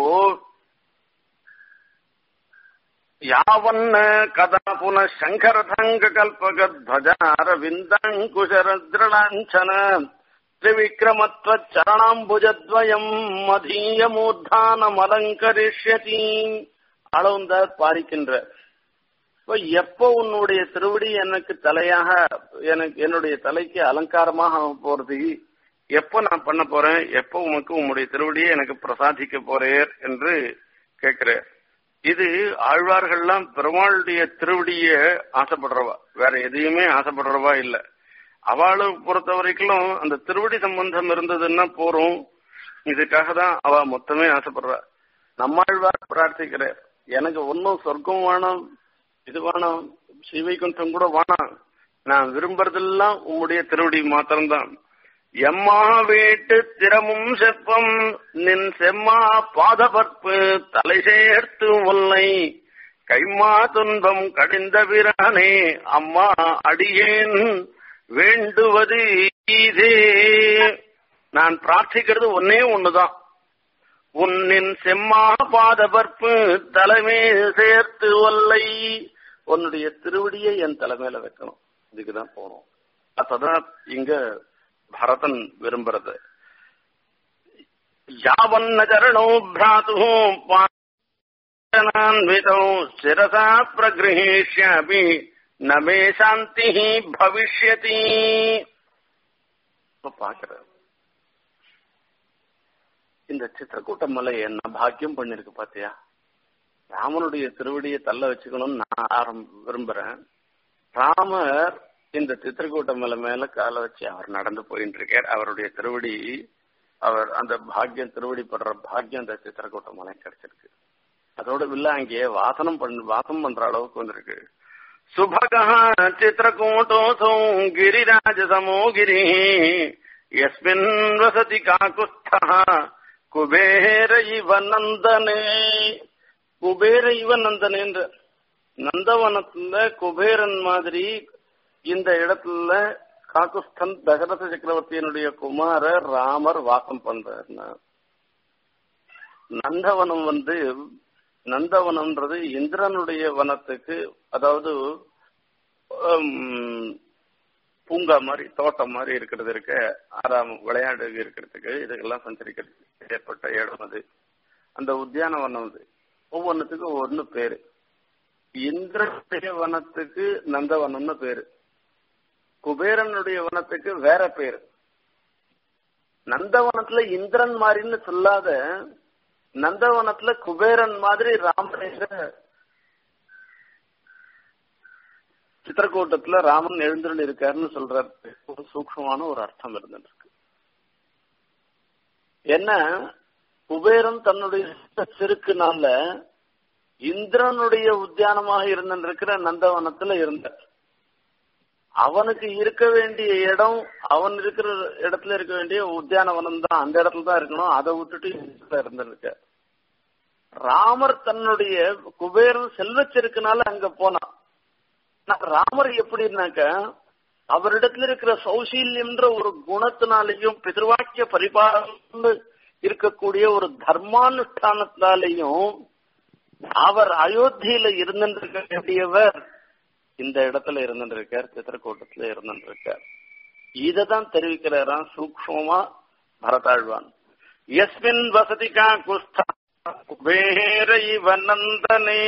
யாவன்ன கதா புன சங்கரதங்க கல்பக துவஜார விந்தாங்குஷரத்ரணாஞ்சன திரிவிக்ரமத்வ சரணாம்புஜத்வயம் மதீயமூர்தானம் அலங்கரிஷ்யதி அளவுந்த பாரிக்கின்ற இப்போ எப்போ உன்னுடைய திருவடி எனக்கு தலையாக எனக்கு என்னுடைய தலைக்கு அலங்காரமாக போறது எப்போ நான் பண்ண போறேன் எப்போ உமக்கு உம்முடைய திருவடியை எனக்கு பிரசாதிக்க போறேர் என்று கேட்கிறார் இது ஆழ்வார்கள்லாம் பெருமாளுடைய திருவடிய ஆசைப்படுறவா வேற எதையுமே ஆசைப்படுறவா இல்ல அவளை பொறுத்த வரைக்கும் அந்த திருவடி சம்பந்தம் இருந்ததுன்னா போறோம் இதுக்காக தான் அவ மொத்தமே ஆசைப்படுறா நம்மாழ்வார் பிரார்த்திக்கிறார் எனக்கு ஒன்னும் சொர்க்கம் வேணும் இது வேணும் சிவைகுண்டம் கூட வேணாம் நான் விரும்புறதெல்லாம் உம்முடைய திருவடி மாத்திரம்தான் எம்மா வீட்டு திறமும் செப்பம் நின் செம்மா பாதபற்பு தலை சேர்த்து உன்னை கைமா துன்பம் கடிந்த பிரானே அம்மா அடியேன் வேண்டுவது இதே நான் பிரார்த்திக்கிறது ஒன்னே ஒண்ணுதான் உன்னின் செம்மா பாதபற்பு தலைமே சேர்த்து ஒல்லை உன்னுடைய திருவடியை என் தலைமையில வைக்கணும் இதுக்குதான் போனோம் அப்பதான் இங்க பரதன் விரும்புறது யாவன்ன சரணோ பிராத்து பான்விதோ சிரசா பிரகிருஷ்யாபி நமே சாந்தி பவிஷ்யதி பாக்குற இந்த சித்திரக்கூட்ட மலை என்ன பாக்கியம் பண்ணிருக்கு பாத்தியா ராமனுடைய திருவடியை தள்ள வச்சுக்கணும்னு நான் ஆரம் விரும்புறேன் ராமர் இந்த சித்திரக்கூட்ட மலை மேல காலை வச்சு அவர் நடந்து போயிட்டு இருக்கார் அவருடைய திருவடி அவர் அந்த பாக்கியம் திருவடி படுற பாக்கியம் அந்த சித்திரக்கூட்ட மலை கிடைச்சிருக்கு அதோட இல்ல அங்கேயே வாசனம் பண்ண வாசம் பண்ற அளவுக்கு வந்திருக்கு सुभगः चित्रकूटोऽसौ गिरिराजसमो गिरिः यस्मिन् वसति काकुत्स्थः குபேர இவ நந்தனே குபேர இவ நந்தனேன்ற நந்தவனத்துல குபேரன் மாதிரி இந்த இடத்துல காக்குஸ்தன் தசரத சக்கரவர்த்தியினுடைய குமாரர் ராமர் வாசம் பண்றாருன்னா நந்தவனம் வந்து நந்தவனம்ன்றது இந்திரனுடைய வனத்துக்கு அதாவது பூங்கா மாதிரி தோட்டம் மாதிரி இருக்கிறது இருக்க ஆறாம் விளையாடு இருக்கிறதுக்கு இதுக்கெல்லாம் சஞ்சரிக்கிறதுக்கு ஏற்பட்ட இடம் அது அந்த உத்தியானவனம் அது ஒவ்வொன்றுத்துக்கும் ஒவ்வொன்று பேரு இந்திரனுடைய வனத்துக்கு நந்தவனம்னு பேரு குபேரனுடைய வனத்துக்கு வேற பேரு நந்தவனத்துல இந்திரன் மாதிரின்னு சொல்லாத நந்தவனத்துல குபேரன் மாதிரி ராமரேஷ சித்திரக்கூட்டத்துல ராமன் எழுந்திரன் இருக்காருன்னு சொல்றாரு ஒரு சூக்ஷமான ஒரு அர்த்தம் இருந்துருக்கு என்ன குபேரன் தன்னுடைய செருக்குனால இந்திரனுடைய உத்தியானமாக இருந்திருக்கிற நந்தவனத்துல இருந்தார் அவனுக்கு இருக்க வேண்டிய இடம் அவன் இருக்கிற இடத்துல இருக்க வேண்டிய உத்தியானவனம் தான் அந்த இடத்துல தான் இருக்கணும் அதை விட்டுட்டு இருந்திருக்க ராமர் தன்னுடைய குபேரன் செல்வச்செருக்குனால அங்க போனான் ராமர் எப்படின்னாக்க அவரிடத்துல இருக்கிற சௌசீல்யம்ன்ற ஒரு குணத்தினாலையும் பிதிர்வாக்கிய பரிபாலன இருக்கக்கூடிய ஒரு தர்மானுஷ்டானத்தினாலையும் அவர் அயோத்தியில இருந்திருக்க வேண்டியவர் இந்த இடத்துல இருந்திருக்கார் சித்திரக்கூட்டத்துல இருந்திருக்கார் இததான் தெரிவிக்கிறாராம் சூக்மமா பரதாழ்வான் எஸ்மின் வசதிகா குஸ்தா குபேர இவ நந்தனே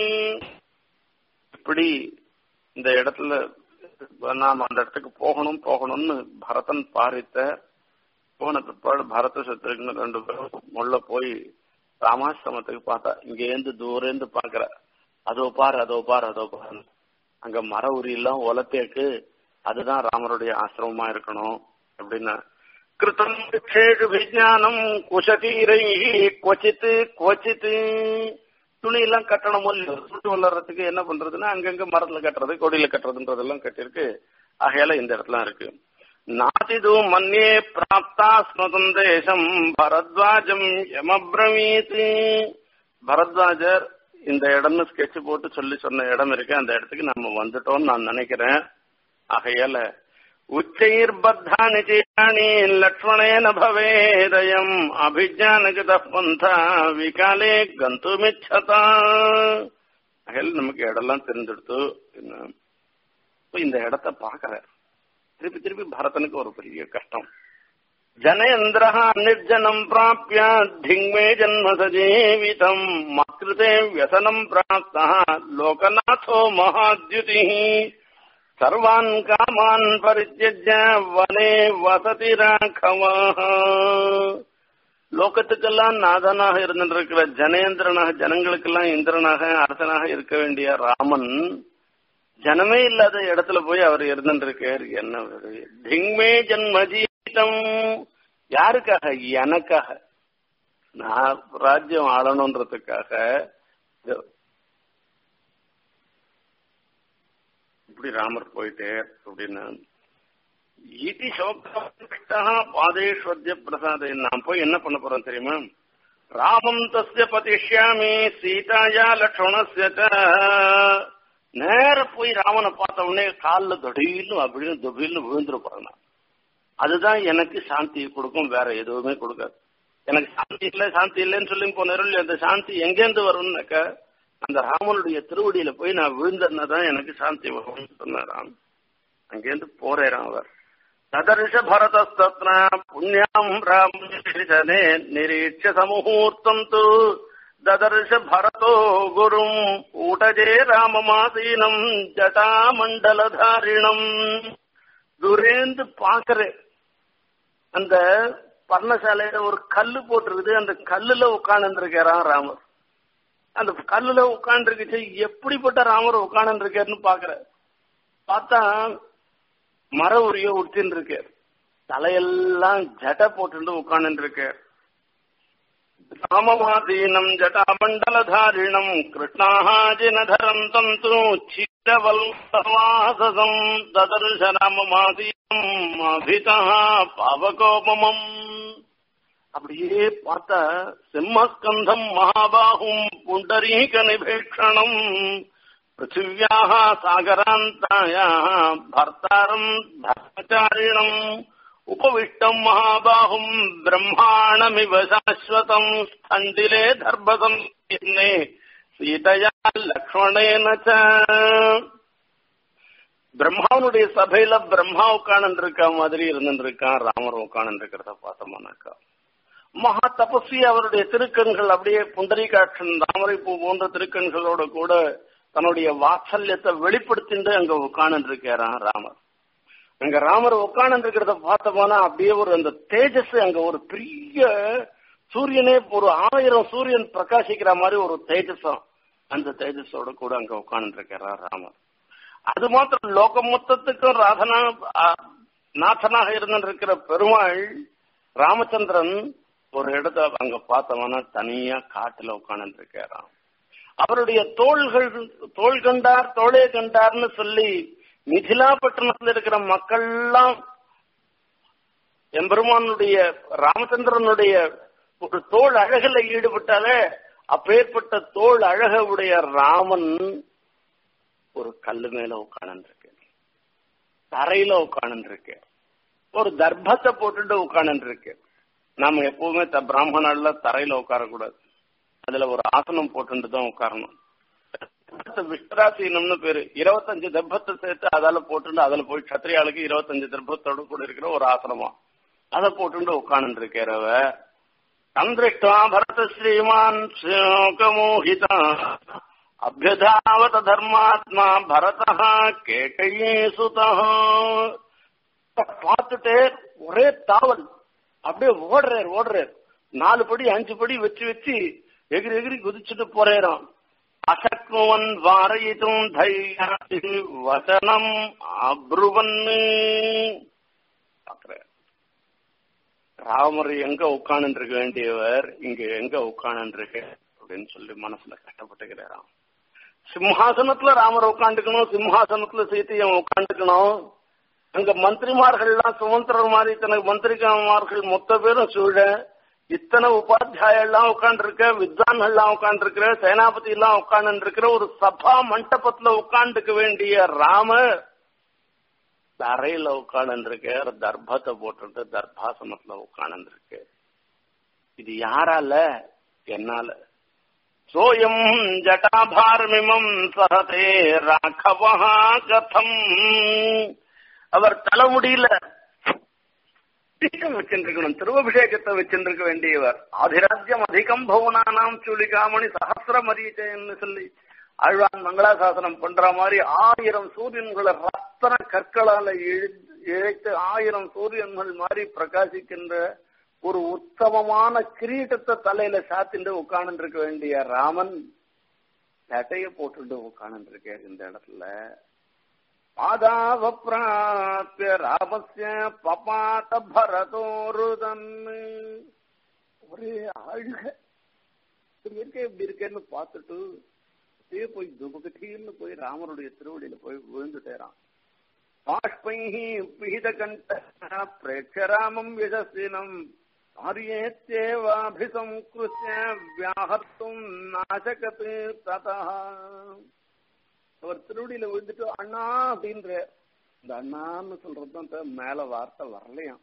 இப்படி இந்த இடத்துல நாம் அந்த இடத்துக்கு போகணும் போகணும்னு பரதன் பாரித்த போன பிற்பாடு பரத சத்ருகன் ரெண்டு பேரும் முள்ள போய் ராமாசிரமத்துக்கு பார்த்தா இங்க இருந்து தூரந்து பாக்குற அதோ பார் அதோ பார் அதோ பாரு அங்க மர உரியெல்லாம் ஒலத்தேக்கு அதுதான் ராமருடைய ஆசிரமமா இருக்கணும் அப்படின்னா கிருத்தம் கேடு விஜயானம் குஷதீரை கொச்சித்து கொச்சித்து துணி எல்லாம் கட்டணும் சுட்டு வளர்றதுக்கு என்ன பண்றதுன்னா அங்கங்க மரத்துல கட்டுறது கொடியில கட்டுறதுன்றதெல்லாம் கட்டிருக்கு ஆகையால இந்த இடத்துல இருக்கு நாதிது மன்யே பிராப்தா ஸ்மதந்தேசம் பரத்வாஜம் யமப்ரவீத் பரத்வாஜர் இந்த இடம்னு ஸ்கெட்ச் போட்டு சொல்லி சொன்ன இடம் இருக்கு அந்த இடத்துக்கு நம்ம வந்துட்டோம்னு நான் நினைக்கிறேன் ஆகையால உச்சைர் பத்தானி சேயாணி லக்ஷ்மணேன பவேதயம் அபிஜானகத பந்தா விகாலே கந்துமிச்சதா ஆகையால நமக்கு இடம்லாம் தெரிஞ்செடுத்து இந்த இடத்த பாக்குற திருப்பி திருப்பி பரதனுக்கு ஒரு பெரிய கஷ்டம் ஜனேந்திர நிர்ஜனம் பிராபிய திங்மே ஜன்ம சஜீவிதம் மத்ருதே வியசனம் பிராப்தா லோகநாதோ மகாத்யுதி சர்வான் காமான் பரித்தியஜ வனே வசதி ராகவாக லோகத்துக்கெல்லாம் நாதனாக இருந்திருக்கிற ஜனேந்திரனாக ஜனங்களுக்கெல்லாம் இந்திரனாக அரசனாக இருக்க வேண்டிய ராமன் ஜனமே இல்லாத இடத்துல போய் அவர் இருந்துருக்கார் என்ன திங்மே ஜன்மஜீவிதம் யாருக்காக எனக்காக நான் ராஜ்யம் ஆளணுன்றதுக்காக இப்படி ராமர் போயிட்டே அப்படின்னு இதி சோகா பாதேஸ்வத்திய பிரசாத நான் போய் என்ன பண்ண போறேன் தெரியுமா ராமம் தஸ்ய பதிஷ்யாமி சீதாயா லக்ஷ்மணஸ்ய நேர போய் ராமனை பார்த்த உடனே காலில் தொடின்னு அப்படின்னு தொடின்னு விழுந்துட போறேன் நான் அதுதான் எனக்கு சாந்தியை கொடுக்கும் வேற எதுவுமே கொடுக்காது எனக்கு சாந்தி இல்லை சாந்தி இல்லைன்னு சொல்லி போனாரு அந்த சாந்தி எங்கேருந்து வரும்னாக்க அந்த ராமனுடைய திருவடியில போய் நான் விழுந்தேன்னா தான் எனக்கு சாந்தி வரும்னு சொன்னாராம் அங்கேருந்து போறேறான் அவர் ததர்ஷ பரதஸ்தத்ன புண்ணியம் ராமே நிரீட்ச சமுகூர்த்தம் து ததர்ஷ பரதோ குரும் ஊட்டஜே ராமமாசீனம் ஜடா மண்டலதாரிணம் துரேந்து பாக்குறேன் அந்த பர்ணசாலையில ஒரு கல்லு போட்டிருக்குது அந்த கல்லுல உட்கார்ந்து இருக்காராம் ராமர் அந்த கல்லுல உட்கார்ந்து இருக்குச்சு எப்படிப்பட்ட ராமர் உட்கார்ந்து இருக்காருன்னு பாக்குற பார்த்தா மர உரிய உடுத்தின்னு இருக்கார் தலையெல்லாம் ஜட போட்டு உட்கார்ந்து இருக்கார் ராமவாதீனம் ஜட்டாமண்டலதாரிணம் கிருஷ்ணாஜினதரம் தந்து சீரவல்வாசசம் ததர்ஷ ராமமாதீனம் அபிதா பாவகோபமம் அப்படியே பார்த்தா சிம்மஸ்கந்தம் மகாபாகும் புண்டரீக நிபேஷணம் பிருத்திவியாக சாகராந்தாயா பர்த்தாரம் தர்மச்சாரிணம் उपविष्टम् महाबाहुम् ब्रह्माणमिव शाश्वतम् स्थण्डिले दर्भसम् சீதையா லக்ஷ்மணேன பிரம்மாவனுடைய சபையில பிரம்மா உட்கார்ந்து இருக்க மாதிரி இருந்துருக்கான் ராமர் உட்கார்ந்து இருக்கிறத பார்த்தோம்னாக்கா மகா தபஸ்வி அவருடைய திருக்கண்கள் அப்படியே புண்டரீகாட்சன் தாமரை பூ போன்ற திருக்கண்களோட கூட தன்னுடைய வாத்சல்யத்தை வெளிப்படுத்திட்டு அங்க உட்கார்ந்து இருக்காராம் ராமர் அங்க ராமர் உட்கார்ந்து இருக்கிறத பார்த்தோம்னா அப்படியே ஒரு அந்த தேஜஸ் அங்க ஒரு பெரிய சூரியனே ஒரு ஆயிரம் சூரியன் பிரகாசிக்கிற மாதிரி ஒரு தேஜஸம் அந்த தேஜஸோட கூட அங்க உட்கார்ந்து இருக்கிறார் ராமர் அது மாத்திரம் லோகம் மொத்தத்துக்கும் ராதனா நாதனாக இருந்திருக்கிற பெருமாள் ராமச்சந்திரன் ஒரு இடத்த அங்க பார்த்தோம்னா தனியா காட்டுல உட்கார்ந்து இருக்காராம் அவருடைய தோள்கள் தோள் கண்டார் தோளே கண்டார்னு சொல்லி மிதிலா பட்டணத்துல இருக்கிற மக்கள்லாம் எம்பெருமானுடைய ராமச்சந்திரனுடைய ஒரு தோல் அழகுல ஈடுபட்டாலே அப்பேற்பட்ட தோல் அழக உடைய ராமன் ஒரு கல்லு மேல உட்கார்ந்து இருக்கு தரையில உட்கார்ந்து இருக்கு ஒரு தர்ப்பத்தை போட்டுட்டு உட்கார்ந்து இருக்கு நாம எப்பவுமே பிராமணால தரையில உட்காரக்கூடாது அதுல ஒரு ஆசனம் போட்டுட்டு தான் உட்காரணும் விஷ்டராசீனம்னு பேரு இருபத்தஞ்சு தர்ப்பத்தை சேர்த்து அதால போட்டுட்டு அதுல போய் கத்திரியாளுக்கு இருபத்தஞ்சு தர்ப்பத்தோட கூட இருக்கிற ஒரு ஆசனமா அதை போட்டுட்டு உட்கார்ந்து இருக்கிறவ சந்திருஷ்டா பரத ஸ்ரீமான் சோகமோகிதா அபியதாவத தர்மாத்மா பரதா கேகையே சுதா பார்த்துட்டே ஒரே தாவல் அப்படியே ஓடுறார் ஓடுறார் நாலு படி அஞ்சு படி வச்சு வச்சு எகிரி எகிரி குதிச்சுட்டு போறேறான் அசக்னுவன் வாரயிதும் தையாதி வசனம் அப்ருவன் ராமர் எங்க உட்கார்ந்து இருக்க வேண்டியவர் இங்க எங்க உட்கார்ந்து இருக்கு அப்படின்னு சொல்லி மனசுல கஷ்டப்பட்டுக்கிறாராம் சிம்ஹாசனத்துல ராமர் உட்காந்துக்கணும் சிம்ஹாசனத்துல சீத்தையும் உட்காந்துக்கணும் அங்க மந்திரிமார்கள் எல்லாம் சுமந்திரர் மாதிரி தனக்கு மந்திரிமார்கள் மொத்த பேரும் சூழ இத்தனை உபாத்தியாய எல்லாம் உட்கார்ந்து இருக்க வித்வான்கள் எல்லாம் உட்கார்ந்து இருக்கிற சேனாபதி எல்லாம் உட்கார்ந்து இருக்கிற ஒரு சபா மண்டபத்துல உட்கார்ந்துக்க வேண்டிய ராம தரையில உட்கார்ந்து இருக்க தர்ப்பத்தை போட்டுட்டு தர்பாசனத்துல உட்கார்ந்து இருக்கு இது யாரால என்னால சோயம் ஜட்டாபாரமிமம் சகதே ராகவா கதம் அவர் தலைமுடியில அபிஷேகம் வச்சிருக்கணும் திருவபிஷேகத்தை வச்சிருக்க வேண்டியவர் ஆதிராஜ்யம் அதிகம் பவனானாம் சூலிகாமணி சஹசிர மரீச்சன்னு சொல்லி ஆழ்வான் மங்களாசாசனம் பண்ற மாதிரி ஆயிரம் சூரியன்களை ரத்தன கற்களால இழைத்து ஆயிரம் சூரியன்கள் மாதிரி பிரகாசிக்கின்ற ஒரு உத்தமமான கிரீட்டத்தை தலையில சாத்திட்டு உட்கார்ந்து இருக்க வேண்டிய ராமன் சட்டைய போட்டுட்டு உட்கார்ந்து இருக்காரு இந்த இடத்துல மாதாவ பிராப்பிய ராமஸ்ய பபாத பரதோருதன் ஒரே அழுக இப்படி இருக்க இப்படி இருக்கேன்னு பார்த்துட்டு அப்படியே போய் துபகட்டீர்னு போய் ராமருடைய திருவடியில போய் விழுந்துட்டேரான் பாஷ்பைஹி பிஹித கண்ட பிரேட்ச ராமம் யசஸ்வினம் ஆரியேத்தேவாபிசங்கிருஷ்ய வியாகத்தும் நாசகத்து ததா அவர் திருவடியில விழுந்துட்டு அண்ணா அப்படின்ற இந்த அண்ணான்னு சொல்றதுதான் மேல வார்த்தை வரலையாம்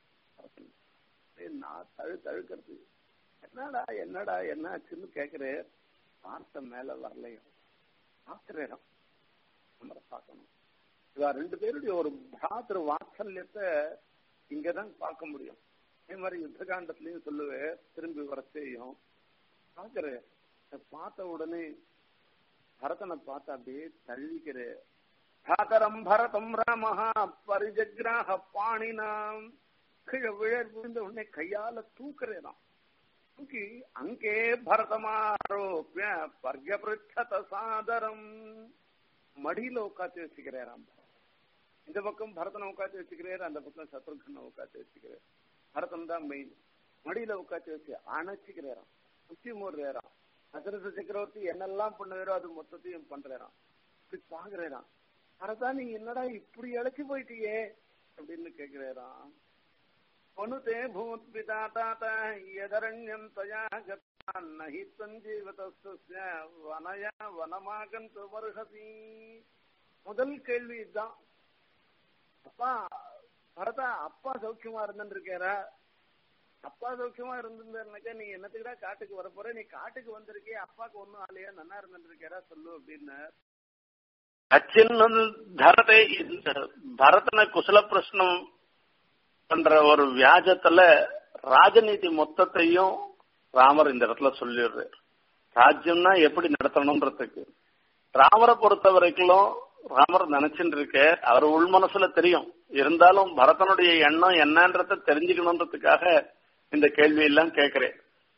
நான் தழு தழுக்கிறது என்னடா என்னடா என்னாச்சுன்னு கேக்குறேன் வார்த்தை மேல வரலையும் ஆத்திரம் நம்ம பார்க்கணும் இவா ரெண்டு பேருடைய ஒரு பிராத்திரு வாத்சல்யத்தை இங்கதான் பார்க்க முடியும் அதே மாதிரி யுத்த காண்டத்திலயும் சொல்லுவேன் திரும்பி வரச்சேயும் பாக்குறேன் பார்த்த உடனே பரதனை பார்த்து அப்படியே தழுவிக்கிற பிராதரம் பரதம் ராமஹா பரிஜக்ராக பாணினாம் கீழே விழ விழுந்த உடனே கையால தூக்குறேனாம் தூக்கி அங்கே பரதமாரோப்பிய பர்யபிருச்சத சாதரம் மடியில உட்காந்து வச்சுக்கிறாராம் இந்த பக்கம் பரதனை உட்காந்து வச்சுக்கிறார் அந்த பக்கம் சத்ருகனை உட்காந்து வச்சுக்கிறார் பரதன் தான் மெயின் மடியில உட்காந்து வச்சு அணைச்சிக்கிறாராம் சுத்தி மூடுறாராம் தசரத சக்கரவர்த்தி என்னெல்லாம் பண்ணுவாரோ அது மொத்தத்தையும் பண்றாராம் இப்படி பாக்குறாராம் அரசா நீ என்னடா இப்படி இழைச்சு போயிட்டியே அப்படின்னு கேக்குறாராம் பொனுதே பூத்பிதா தாத்த எதரண்யம் தயா கத்தான் நஹி சஞ்சீவதஸ்ய வனய வனமாகந்து வருஷசி முதல் கேள்வி இதுதான் அப்பா பரதா அப்பா சௌக்கியமா இருந்துட்டு இருக்காரா அப்பா சௌக்கியமா இருந்திருந்தாருனாக்கா நீ என்னத்துக்குடா காட்டுக்கு வர போற நீ காட்டுக்கு வந்திருக்கே அப்பாக்கு ஒண்ணும் ஆலையா நன்னா இருந்துட்டு இருக்காரா சொல்லு அப்படின்னு அச்சின்னு தரத்தை பரதனை குசல பிரஷ்னம் பண்ற ஒரு வியாஜத்துல ராஜநீதி மொத்தத்தையும் ராமர் இந்த இடத்துல சொல்லிடுறாரு ராஜ்யம்னா எப்படி நடத்தணும்ன்றதுக்கு ராமரை பொறுத்த வரைக்கும் ராமர் நினைச்சுட்டு இருக்க அவர் உள் மனசுல தெரியும் இருந்தாலும் பரதனுடைய எண்ணம் என்னன்றத தெரிஞ்சுக்கணுன்றதுக்காக இந்த கேள்வி எல்லாம் கேட்கிறேன்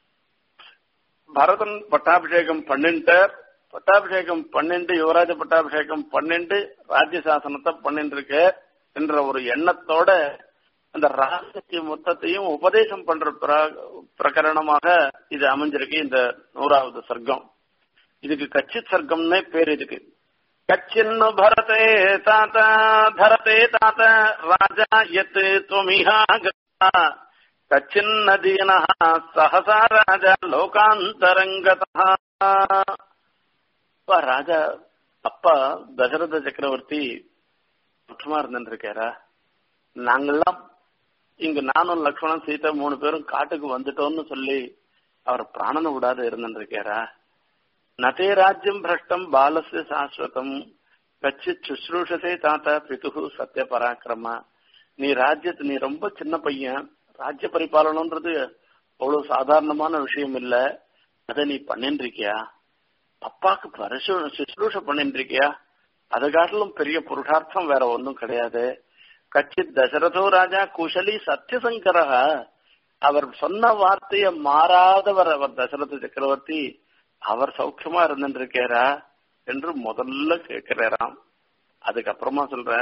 பரதன் பட்டாபிஷேகம் பண்ணிட்டார் பட்டாபிஷேகம் பன்னெண்டு யுவராஜ பட்டாபிஷேகம் பன்னெண்டு ராஜ்ய சாசனத்தை பண்ணிட்டு இருக்க என்ற ஒரு எண்ணத்தோட அந்த ராஜ்ய மொத்தத்தையும் உபதேசம் பண்ற பிரகரணமாக இது அமைஞ்சிருக்கு இந்த நூறாவது சர்க்கம் இதுக்கு கச்சித் சர்க்கம்னே பேர் இதுக்கு கச்சின்னு பரதே தாத்த தரதே தாத்த ராஜா எத் துவமிஹா கச்சின்னதீன சஹசா ராஜா லோகாந்தரங்கதா அப்பா ராஜா அப்பா தசரத சக்கரவர்த்தி சுற்றமா இருந்துருக்காரா நாங்கெல்லாம் இங்க நானும் லக்ஷ்மணன் சீதா மூணு பேரும் காட்டுக்கு வந்துட்டோம்னு சொல்லி அவர் பிராணனை விடாத இருந்துருக்காரா நதே ராஜ்யம் பிரஷ்டம் பாலசிய சாஸ்வதம் கச்சித் சுশ্ரூஷசே தாத்தா பிதுகு சத்திய பராக்கிரமா நீ ராஜ்யத்து நீ ரொம்ப சின்ன பையன் ராஜ்ய பரிபாலனம்ன்றது அவ்வளவு சாதாரணமான விஷயம் இல்ல அதை நீ பண்ணிட்டு இருக்கியா அப்பாக்கு பரிசு சுশ্ரூஷ பண்ணிட்டு இருக்கியா அதை காட்டிலும் பெரிய புருஷார்த்தம் வேற ஒன்றும் கிடையாது கச்சித் தசரதோ ராஜா குஷலி சத்தியசங்கரக அவர் சொன்ன வார்த்தைய மாறாதவர் அவர் தசரத சக்கரவர்த்தி அவர் சௌக்கியமா இருந்துட்டு இருக்காரா என்று முதல்ல கேட்கிறாராம் அதுக்கப்புறமா சொல்ற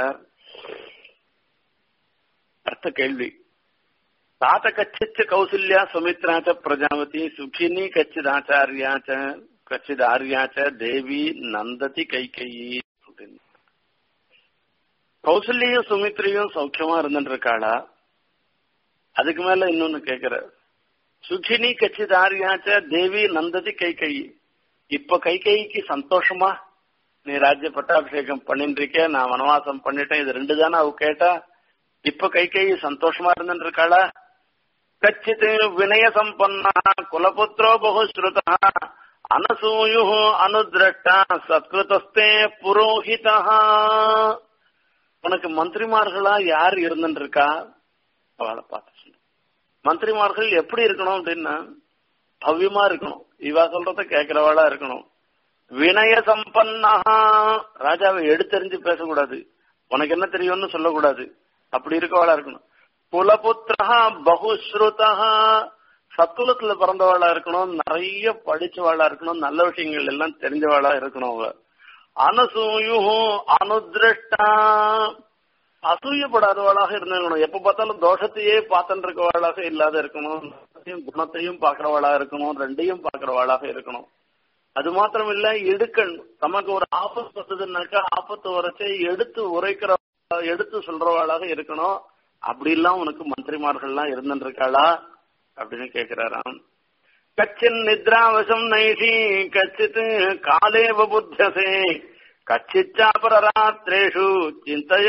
அடுத்த கேள்வி தாத்த கச்சிச்ச கௌசல்யா சுமித்ராச்ச பிரஜாவதி சுகினி கச்சித் ஆச்சாரியாச்ச கச்சித் ஆரியாச்ச தேவி நந்ததி கைகையி அப்படின்னு கௌசல்யும் சுமித்ரையும் சௌக்கியமா இருந்துட்டு இருக்காளா அதுக்கு மேல இன்னொன்னு கேக்குற சுகினி கச்சித் ஆரியாச்ச தேவி நந்ததி கைகை இப்ப கைகைக்கு சந்தோஷமா நீ ராஜ்ய பட்டாபிஷேகம் பண்ணிட்டு இருக்க நான் வனவாசம் பண்ணிட்டேன் இது ரெண்டு தானே அவ கேட்டா இப்ப கைகை சந்தோஷமா இருந்துட்டு இருக்காளா கச்சித் வினய சம்பன்னா குலபுத்திரோ பகுஸ்ருதா அனசூயு அனுதிரஷ்டா சத்கிருதஸ்தே புரோஹிதா உனக்கு மந்திரிமார்களா யார் இருந்துட்டு இருக்கா அவளை பார்த்து சொல்லு மந்திரிமார்கள் எப்படி இருக்கணும் அப்படின்னா பவ்யமா இருக்கணும் இவா சொல்றத கேட்கிறவாளா இருக்கணும் வினய சம்பன்னா ராஜாவை எடுத்தறிஞ்சு பேசக்கூடாது உனக்கு என்ன தெரியும்னு சொல்லக்கூடாது அப்படி இருக்கவாளா இருக்கணும் குலபுத்திரா பகுஸ்ருதா சத்துலத்துல பிறந்தவாளா இருக்கணும் நிறைய படிச்சவாளா இருக்கணும் நல்ல விஷயங்கள் எல்லாம் தெரிஞ்சவாளா இருக்கணும் அவ அனசூயு அனுதிருஷ்டா அசூயப்படாதவளாக இருந்திருக்கணும் எப்ப பார்த்தாலும் தோஷத்தையே பார்த்துட்டு இருக்கவாளாக இல்லாத இருக்கணும் குணத்தையும் பாக்குறவாளா இருக்கணும் ரெண்டையும் பாக்குறவாளாக இருக்கணும் அது மாத்திரம் இல்ல எடுக்கண் நமக்கு ஒரு ஆபத்து வந்ததுன்னாக்கா ஆபத்து வரச்சே எடுத்து உரைக்கிற எடுத்து சொல்றவாளாக இருக்கணும் அப்படி எல்லாம் உனக்கு மந்திரிமார்கள்லாம் இருந்துட்டு இருக்காளா அப்படின்னு கேக்குறாராம் கச்சின் நித்ராவசம் நைஷி கச்சித் காலேவ புத்தியசே கச்சிச்சாபரராத்திரேஷு சிந்தைய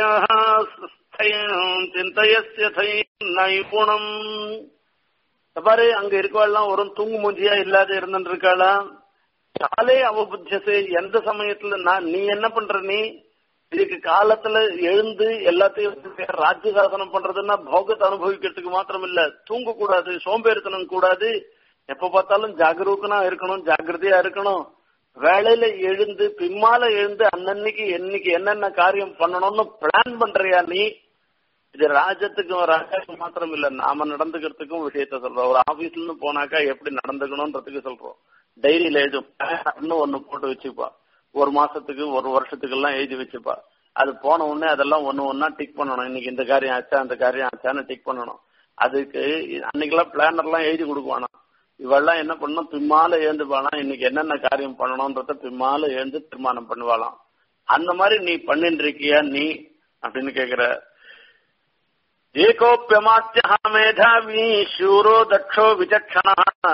சிந்தையசிய நைபுணம் பாரு அங்க இருக்கவாள்லாம் ஒரு தூங்கு மூஞ்சியா இல்லாத இருந்துட்டு இருக்காளா காலே அவபுத்தியசே எந்த சமயத்துல நான் நீ என்ன பண்ற நீ இதுக்கு காலத்துல எழுந்து எல்லாத்தையும் ராஜ்ய சாசனம் பண்றதுன்னா போகத்தை அனுபவிக்கிறதுக்கு மாத்திரம் இல்ல தூங்க கூடாது சோம்பேறித்தனம் கூடாது எப்ப பார்த்தாலும் ஜாகரூக்கனா இருக்கணும் ஜாகிரதையா இருக்கணும் வேலையில எழுந்து பின்னால எழுந்து அன்னன்னைக்கு என்னைக்கு என்னென்ன காரியம் பண்ணணும்னு பிளான் பண்றியா நீ இது ராஜத்துக்கும் ராஜாக்கு மாத்திரம் இல்ல நாம நடந்துக்கிறதுக்கும் விஷயத்த சொல்றோம் ஒரு ஆபீஸ்ல இருந்து போனாக்கா எப்படி நடந்துக்கணும்ன்றதுக்கு சொல்றோம் டைரியில எழுதும் ஒண்ணு போட்டு வச்சுப்பா ஒரு மாசத்துக்கு ஒரு வருஷத்துக்கு எல்லாம் எழுதி வச்சுப்பா அது போன உடனே அதெல்லாம் ஒண்ணு ஒன்னா டிக் பண்ணணும் இன்னைக்கு இந்த காரியம் ஆச்சா அந்த காரியம் ஆச்சான்னு டிக் பண்ணணும் அதுக்கு அன்னைக்கெல்லாம் பிளானர்லாம் எழுதி கொடுக்குவானா இவெல்லாம் என்ன பண்ணணும் பிம்மால ஏந்துப்பானா இன்னைக்கு என்னென்ன காரியம் பண்ணணும்ன்றத பிம்மால ஏந்து தீர்மானம் பண்ணுவாளாம் அந்த மாதிரி நீ பண்ணிட்டு இருக்கியா நீ அப்படின்னு கேக்குற ஏகோப்பியமாத்தியா மேதாவி சூரோ தட்சோ விசக்ஷணா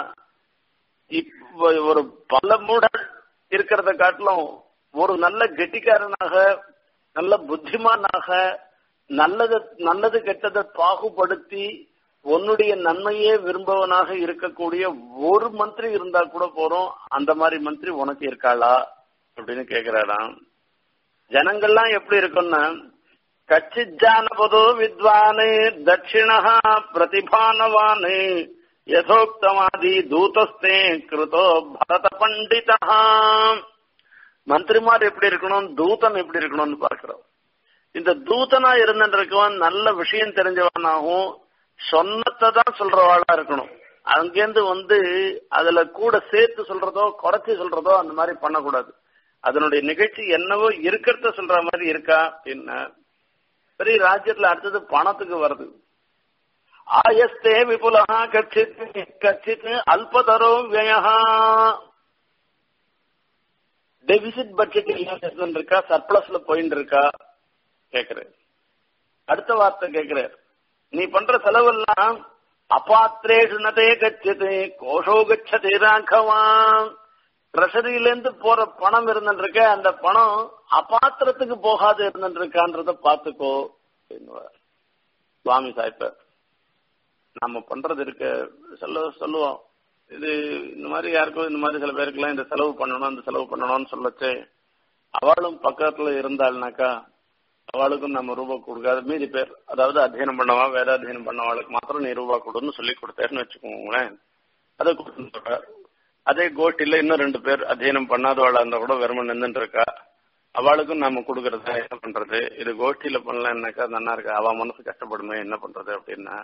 ஒரு பல மூடர் இருக்கிறத காட்டிலும் ஒரு நல்ல கெட்டிக்காரனாக நல்ல புத்திமானாக நல்லது நல்லது கெட்டதை பாகுபடுத்தி உன்னுடைய நன்மையே விரும்பவனாக இருக்கக்கூடிய ஒரு மந்திரி இருந்தா கூட போறோம் அந்த மாதிரி மந்திரி உனக்கு இருக்காளா அப்படின்னு கேக்குறாராம் ஜனங்கள்லாம் எப்படி இருக்கும்னா கச்சிஜானபதோ வித்வானு தட்சிணா பிரதிபானவானு யதோக்தமாதி தூதஸ்தே கிருதோ பரத பண்டிதா மந்திரிமார் எப்படி இருக்கணும் தூதன் எப்படி இருக்கணும்னு பார்க்கிறோம் இந்த தூதனா இருந்துருக்கவன் நல்ல விஷயம் தெரிஞ்சவனாகவும் சொன்னத்தை தான் சொல்றவாளா இருக்கணும் அங்கேருந்து வந்து அதுல கூட சேர்த்து சொல்றதோ குறைச்சி சொல்றதோ அந்த மாதிரி பண்ணக்கூடாது அதனுடைய நிகழ்ச்சி என்னவோ இருக்கிறத சொல்ற மாதிரி இருக்கா அப்படின்னா சரி ராஜ்யத்துல அடுத்தது பணத்துக்கு வருது ஆயஸ்தே விபுலா கச்சித் கச்சித் அல்பதரோ வியா டெபிசிட் பட்ஜெட் இல்லாம இருக்கா சர்ப்ளஸ்ல போயிட்டு இருக்கா கேக்குறேன் அடுத்த வார்த்தை கேக்குறேன் நீ பண்ற செலவெல்லாம் அபாத்திரேஷு நதே கச்சது கோஷோ கச்சதே ராகவான் ட்ரெஷரியில இருந்து போற பணம் இருந்துருக்க அந்த பணம் அபாத்திரத்துக்கு போகாது இருந்துருக்கான்றத பாத்துக்கோ சுவாமி சாய்ப்ப நம்ம பண்றது இருக்க சொல்ல சொல்லுவோம் இது இந்த மாதிரி யாருக்கும் இந்த மாதிரி சில பேருக்குலாம் இந்த செலவு பண்ணணும் அந்த செலவு பண்ணணும்னு சொல்லச்சு அவளும் பக்கத்துல இருந்தாள்னாக்கா அவளுக்கும் நம்ம ரூபா கொடுக்காத மீதி பேர் அதாவது அத்தியனம் பண்ணவா வேதாத்தியனம் பண்ணவாளுக்கு மாத்திரம் நீ ரூபா கொடுன்னு சொல்லி கொடுத்தேன்னு வச்சுக்கோங்களேன் அதை கொடுத்து அதே கோஷ்டில இன்னும் ரெண்டு பேர் அத்தியனம் பண்ணாதவாளா இருந்தா கூட வெறும நின்றுட்டு இருக்கா அவளுக்கும் நம்ம கொடுக்கறத என்ன பண்றது இது கோஷ்டியில பண்ணலன்னாக்கா நல்லா இருக்கா அவ மனசு கஷ்டப்படுமே என்ன பண்றது அப்படின்னா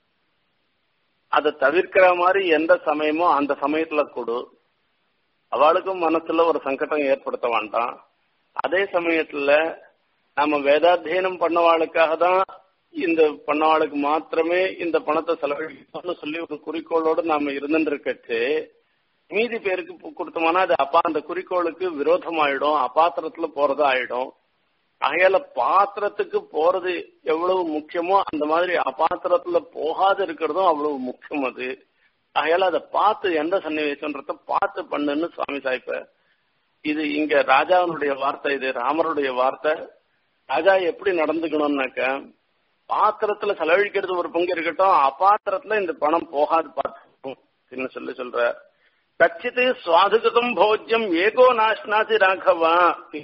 அதை தவிர்க்கிற மாதிரி எந்த சமயமோ அந்த சமயத்துல கொடு அவளுக்கும் மனசுல ஒரு சங்கடம் ஏற்படுத்த வேண்டாம் அதே சமயத்துல நாம வேதாத்தியனம் பண்ணவாளுக்காக தான் இந்த பண்ணவாளுக்கு மாத்திரமே இந்த பணத்தை செலவழிக்கணும்னு சொல்லி ஒரு குறிக்கோளோடு நாம இருந்துருக்கச்சு மீதி பேருக்கு கொடுத்தோம்னா அது அப்பா அந்த குறிக்கோளுக்கு விரோதம் ஆயிடும் அப்பாத்திரத்துல போறது ஆயிடும் ஆகையால பாத்திரத்துக்கு போறது எவ்வளவு முக்கியமோ அந்த மாதிரி அபாத்திரத்துல போகாது இருக்கிறதும் அவ்வளவு முக்கியம் அது ஆகையால அதை பார்த்து எந்த சன்னிவேசன்றத பார்த்து பண்ணுன்னு சுவாமி சாய்ப்ப இது இங்க ராஜாவினுடைய வார்த்தை இது ராமருடைய வார்த்தை ராஜா எப்படி நடந்துக்கணும்னாக்க பாத்திரத்துல செலவழிக்கிறது ஒரு பங்கு இருக்கட்டும் அபாத்திரத்துல இந்த பணம் போகாது பார்த்து சொல்லி சொல்ற கச்சித்து சுவாதுகிருதம் போஜ்யம் ஏகோ நாஷ்னாசி ராகவா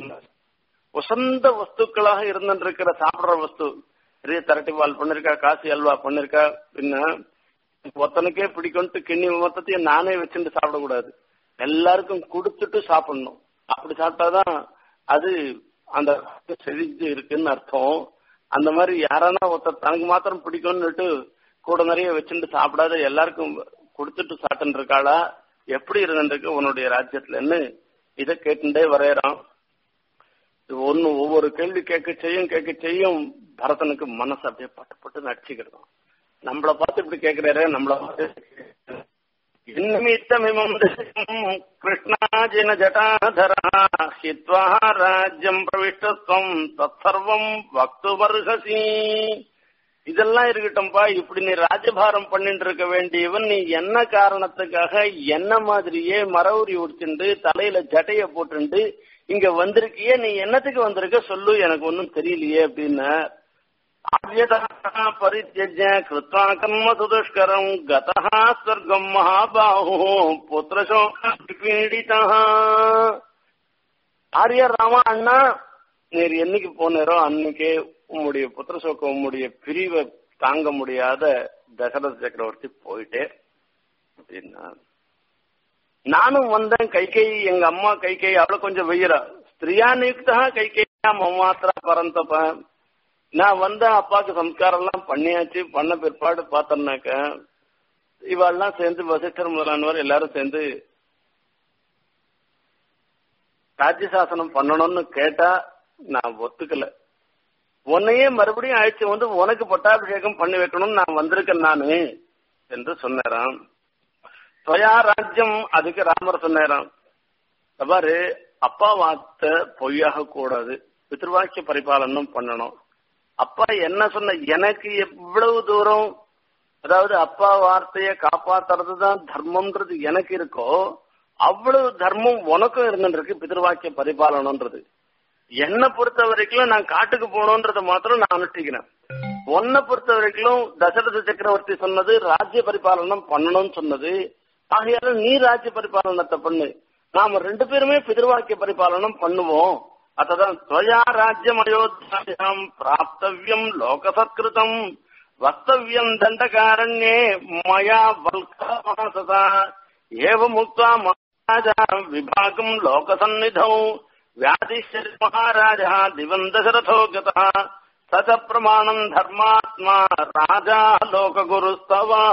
உசந்த வஸ்துக்களாக இருந்துருக்கிற சாப்பிடுற வஸ்து பெரிய தரட்டி பால் பண்ணிருக்கா காசி அல்வா பண்ணிருக்கா பின்ன ஒத்தனுக்கே பிடிக்கும்ட்டு கிண்ணி மொத்தத்தையும் நானே வச்சுட்டு சாப்பிடக்கூடாது எல்லாருக்கும் கொடுத்துட்டு சாப்பிடணும் அப்படி சாப்பிட்டாதான் அது அந்த செழிஞ்சு இருக்குன்னு அர்த்தம் அந்த மாதிரி யாரானா ஒருத்தர் தனக்கு மாத்திரம் பிடிக்கும்னுட்டு கூட நிறைய வச்சுட்டு சாப்பிடாத எல்லாருக்கும் கொடுத்துட்டு சாப்பிட்டு இருக்காளா எப்படி இருந்துருக்கு உன்னுடைய ராஜ்யத்துலன்னு இதை கேட்டுட்டே வரையறான் ஒன்னு ஒவ்வொரு கேள்வி கேட்க செய்யும் கேட்க செய்யும் பரதனுக்கு மனசு அப்படியே பட்டு பட்டு நடிச்சுக்கிறோம் நம்மள பார்த்து இப்படி கேட்கிறாரு நம்மள பார்த்து நிமித்தமிமம் கிருஷ்ணாஜின ஜட்டாதரா ஹித்வா ராஜ்யம் பிரவிஷ்டத்வம் தற்சர்வம் வக்துவர்ஹசி இதெல்லாம் இருக்கட்டும்பா இப்படி நீ ராஜபாரம் பண்ணிட்டு இருக்க வேண்டியவன் நீ என்ன காரணத்துக்காக என்ன மாதிரியே மரவுரி உடிச்சுண்டு தலையில ஜட்டைய போட்டுண்டு இங்க வந்திருக்கியே நீ என்னத்துக்கு வந்திருக்க சொல்லு எனக்கு ஒன்னும் தெரியலையே அப்படின்னு பரித்தியஜ கிருத்வா கர்ம சுதுஷ்கரம் கதா ஸ்வர்க்கம் மகாபாஹு புத்திரசோக பீடிதா ஆரியா ராமா அண்ணா நீர் என்னைக்கு போனேரோ அன்னைக்கே உம்முடைய புத்திரசோக்கம் உம்முடைய பிரிவை தாங்க முடியாத தசரத சக்கரவர்த்தி போயிட்டே அப்படின்னா நானும் வந்தேன் கைகை எங்க அம்மா கைகை அவளை கொஞ்சம் வெய்யறா ஸ்திரியா நியுக்தா கைகையா மமாத்திரா பரந்தப்ப நான் வந்த அப்பாவுக்கு சம்ஸ்காரம் எல்லாம் பண்ணியாச்சு பண்ண பிற்பாடு பார்த்தோம்னாக்க இவாள்லாம் சேர்ந்து வசிஷ்டர் முதலானவர் எல்லாரும் சேர்ந்து ராஜ்ய சாசனம் பண்ணணும்னு கேட்டா நான் ஒத்துக்கல உன்னையே மறுபடியும் அழைச்சு வந்து உனக்கு பட்டாபிஷேகம் பண்ணி வைக்கணும்னு நான் வந்திருக்கேன் நானு என்று சொன்னாராம் ஸ்வயா ராஜ்யம் அதுக்கு ராமர் சொன்னாராம் பாரு அப்பா வார்த்தை பொய்யாக கூடாது பித்ருவாக்கிய பரிபாலனம் பண்ணணும் அப்பா என்ன சொன்ன எனக்கு எவ்வளவு தூரம் அதாவது அப்பா வார்த்தையை காப்பாத்துறது தான் தர்மம்ன்றது எனக்கு இருக்கோ அவ்வளவு தர்மம் உனக்கும் இருந்துருக்கு பிதிர்வாக்கிய பரிபாலனம்ன்றது என்னை பொறுத்த வரைக்கும் நான் காட்டுக்கு போகணுன்றத மாத்திரம் நான் அனுஷ்டிக்கிறேன் உன்னை பொறுத்த வரைக்கும் தசரத சக்கரவர்த்தி சொன்னது ராஜ்ய பரிபாலனம் பண்ணணும்னு சொன்னது ஆகையால நீ ராஜ்ய பரிபாலனத்தை பண்ணு நாம ரெண்டு பேருமே பிதிர்வாக்கிய பரிபாலனம் பண்ணுவோம் அதான் ஸ்வயா ராஜ்யம் அயோத்தியாம் பிராப்தவியம் லோகசத்கிருதம் வஸ்தவியம் தண்டகாரண்யே மயா வல்கமாசதா ஏவ முக்தா மகாராஜா விபாகம் லோகசன்னிதௌ व्याधिश्चर्य महाराज दिवं दशरथो गतः स च प्रमाणम् धर्मात्मा ராஜா லோக குருஸ்தவா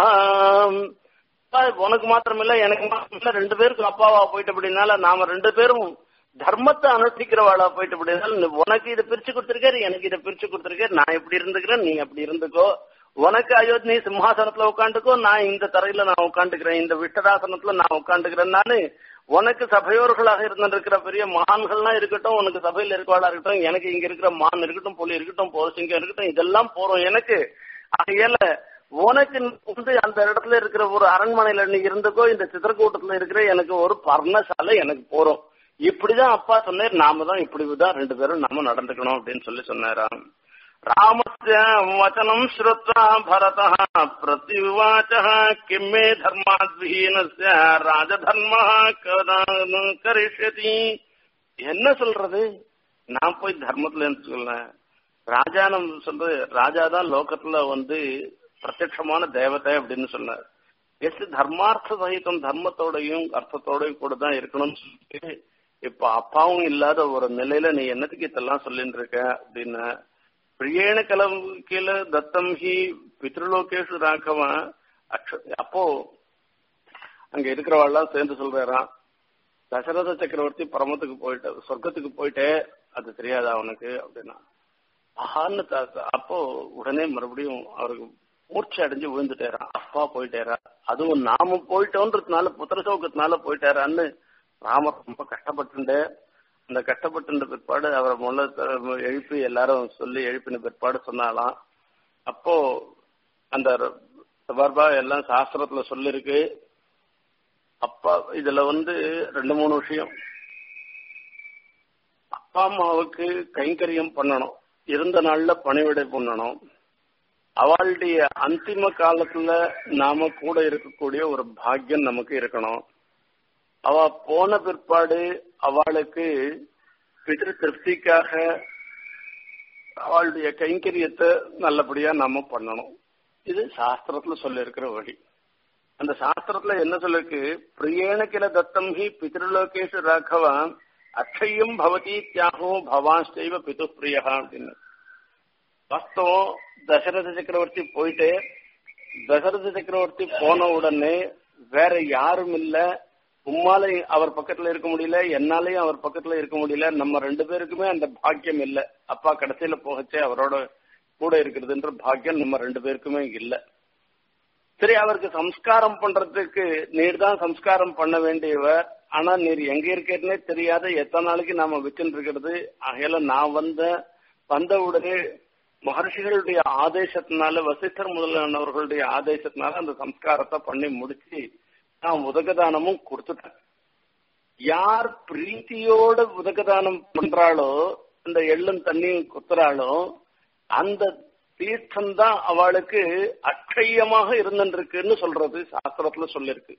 உனக்கு மாத்திரம் இல்ல எனக்கு மாத்திரம் இல்ல ரெண்டு பேருக்கும் அப்பாவா போயிட்டு அப்படின்னால நாம ரெண்டு பேரும் தர்மத்தை அனுஷ்டிக்கிறவாளா போயிட்டு அப்படின்னால உனக்கு இதை பிரிச்சு கொடுத்திருக்காரு எனக்கு இதை பிரிச்சு கொடுத்திருக்காரு நான் எப்படி இருந்துக்கிறேன் நீ அப்படி இருந்துக்கோ உனக்கு அயோத்தி சிம்ஹாசனத்துல உட்காந்துக்கோ நான் இந்த தரையில நான் உட்காந்துக்கிறேன் இந்த விட்டதாசனத்துல நான் உட்காந்துக்கிறேன் நானு உனக்கு சபையோர்களாக இருந்திருக்கிற பெரிய மகான்கள்லாம் இருக்கட்டும் உனக்கு சபையில இருக்கவாளா இருக்கட்டும் எனக்கு இங்க இருக்கிற மான் இருக்கட்டும் புலி இருக்கட்டும் போசிங்கம் இருக்கட்டும் இதெல்லாம் போறோம் எனக்கு ஆகையால உனக்கு வந்து அந்த இடத்துல இருக்கிற ஒரு அரண்மனையில நீ இருந்துக்கோ இந்த சித்திரக்கூட்டத்துல இருக்கிற எனக்கு ஒரு பர்ணசாலை எனக்கு போறோம் இப்படிதான் அப்பா சொன்னார் நாம தான் இப்படிதான் ரெண்டு பேரும் நாம நடந்துக்கணும் அப்படின்னு சொல்லி சொன்னாராம் ராமஸ்ய வச்சனம் ஸ்ருத்வா பரத பிரத்யுவாச்ச கிம்மே தர்மாத்வீனஸ்ய ராஜதர்ம கரிஷ்யதி என்ன சொல்றது நான் போய் தர்மத்துல சொல்ல ராஜா நம்ம சொல்றது ராஜா தான் லோகத்துல வந்து பிரத்யட்சமான தேவதை அப்படின்னு சொன்னார் எஸ் தர்மார்த்த சகிதம் தர்மத்தோடையும் அர்த்தத்தோடையும் கூட தான் இருக்கணும்னு சொல்லிட்டு இப்ப அப்பாவும் இல்லாத ஒரு நிலையில நீ என்னத்துக்கு இதெல்லாம் சொல்லிட்டு இருக்க அப்படின்னு பிரியேன கலம் கீழ தத்தம் ஹி பித்ருலோகேஷு ராகவன் அக்ஷ அப்போ அங்க இருக்கிறவாள்லாம் சேர்ந்து சொல்றாராம் தசரத சக்கரவர்த்தி பரமத்துக்கு போயிட்ட சொர்க்கத்துக்கு போயிட்டே அது தெரியாதா அவனுக்கு அப்படின்னா ஆஹான்னு அப்போ உடனே மறுபடியும் அவருக்கு மூர்ச்சி அடைஞ்சு விழுந்துட்டாராம் அப்பா போயிட்டாரா அதுவும் நாம போயிட்டோன்றதுனால புத்திர சௌக்கத்தினால போயிட்டாரான்னு ராமர் ரொம்ப கஷ்டப்பட்டுண்டு அந்த கஷ்டப்பட்டு பிற்பாடு அவரை முதல்ல எழுப்பி எல்லாரும் சொல்லி எழுப்பின பிற்பாடு சொன்னாலாம் அப்போ அந்த சபர்பா எல்லாம் சாஸ்திரத்துல சொல்லிருக்கு அப்பா இதுல வந்து ரெண்டு மூணு விஷயம் அப்பா அம்மாவுக்கு கைங்கரியம் பண்ணணும் இருந்த நாள்ல பணிவிடை பண்ணணும் அவளுடைய அந்திம காலத்துல நாம கூட இருக்கக்கூடிய ஒரு பாக்கியம் நமக்கு இருக்கணும் அவ போன பிற்பாடு அவளுக்கு பிதிரு திருப்திக்காக அவளுடைய கைங்கரியத்தை நல்லபடியா நாம பண்ணணும் இது சாஸ்திரத்துல சொல்ல இருக்கிற வழி அந்த சாஸ்திரத்துல என்ன சொல்லிருக்கு பிரியேன கில தத்தம் ஹி பிதிருலோகேஷு ராகவ அக்ஷயம் பவதி தியாகோ பவான்ஸ்டைவ பிது பிரியா அப்படின்னு வாஸ்தவம் தசரத சக்கரவர்த்தி போயிட்டு தசரத சக்கரவர்த்தி போன உடனே வேற யாரும் இல்ல உம்மால அவர் பக்கத்துல இருக்க முடியல என்னாலையும் அவர் பக்கத்துல இருக்க முடியல நம்ம ரெண்டு பேருக்குமே அந்த பாக்கியம் இல்ல அப்பா கடைசியில போகச்சே அவரோட கூட இருக்கிறதுன்ற பாக்கியம் நம்ம ரெண்டு பேருக்குமே இல்ல சரி அவருக்கு சம்ஸ்காரம் பண்றதுக்கு நீர் தான் சம்ஸ்காரம் பண்ண வேண்டியவர் ஆனா நீர் எங்க இருக்கேன்னே தெரியாத எத்தனை நாளைக்கு நாம வச்சுட்டு இருக்கிறது ஆகையில நான் வந்த வந்த உடனே மகர்ஷிகளுடைய ஆதேசத்தினால வசிஷ்டர் முதலானவர்களுடைய ஆதேசத்தினால அந்த சம்ஸ்காரத்தை பண்ணி முடிச்சு நான் உதகதானமும் கொடுத்துட்டேன் யார் பிரீத்தியோட உதகதானம் பண்றாளோ அந்த எள்ளும் தண்ணியும் குத்துறாளோ அந்த தீர்த்தம் தான் அவளுக்கு அக்ஷயமாக இருந்துருக்குன்னு சொல்றது சாஸ்திரத்துல சொல்லிருக்கு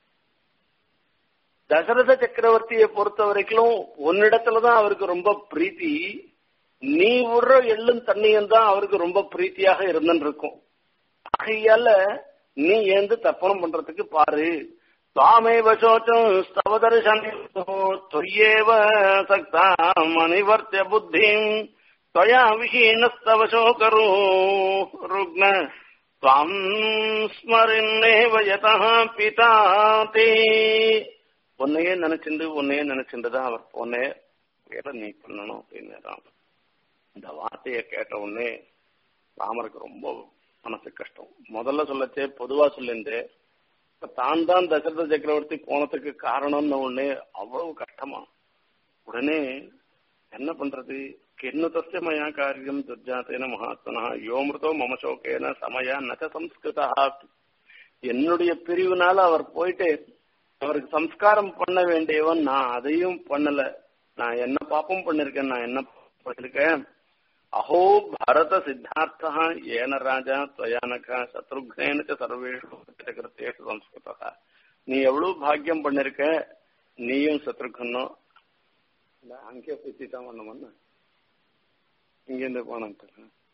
தசரத சக்கரவர்த்தியை பொறுத்த வரைக்கும் உன்னிடத்துலதான் அவருக்கு ரொம்ப பிரீத்தி நீ விடுற எள்ளும் தண்ணியும் தான் அவருக்கு ரொம்ப பிரீத்தியாக இருந்துருக்கும் ஆகையால நீ ஏந்து தர்ப்பணம் பண்றதுக்கு பாரு சுவாமேவ சோச்சம் ஸ்தவ தரிசனோ தொய்யேவ சக்தா மணிவர்த்திய புத்திம் त्वया विहीनस्तव शोकरो रुग्ण त्वाम् ஸ்மரின்னேவ யதா பிதா தே உன்னையே நினைச்சுண்டு உன்னையே நினைச்சுண்டு தான் அவர் போனே வேலை நீ பண்ணணும் அப்படின்னு ராமன் இந்த வார்த்தையை கேட்ட உடனே ராமருக்கு ரொம்ப மனசு கஷ்டம் முதல்ல சொல்லச்சே பொதுவா சொல்லிருந்து தான் தான் தசரத சக்கரவர்த்தி போனதுக்கு காரணம்னு உடனே அவ்வளவு கஷ்டமா உடனே என்ன பண்றது கிண்ணத்தஸ்ய மயா காரியம் துர்ஜாத்தேன மகாத்மனா யோமிருதோ மமசோகேன சமயா நச்ச சம்ஸ்கிருதா என்னுடைய பிரிவுனால அவர் போயிட்டு அவருக்கு சம்ஸ்காரம் பண்ண வேண்டியவன் நான் அதையும் பண்ணல நான் என்ன பாப்பம் பண்ணிருக்கேன் நான் என்ன பண்ணிருக்கேன் அஹோ பாரத சித்தார்த்தா ஏன ராஜா துவயானகா சத்ருக்னேன சர்வேஷு கிருத்தேஷு சம்ஸ்கிருதா நீ எவ்வளவு பாக்கியம் பண்ணிருக்க நீயும் சத்ருகனும் அங்கே பேசிட்டான் பண்ண இங்கிருந்து போனாங்க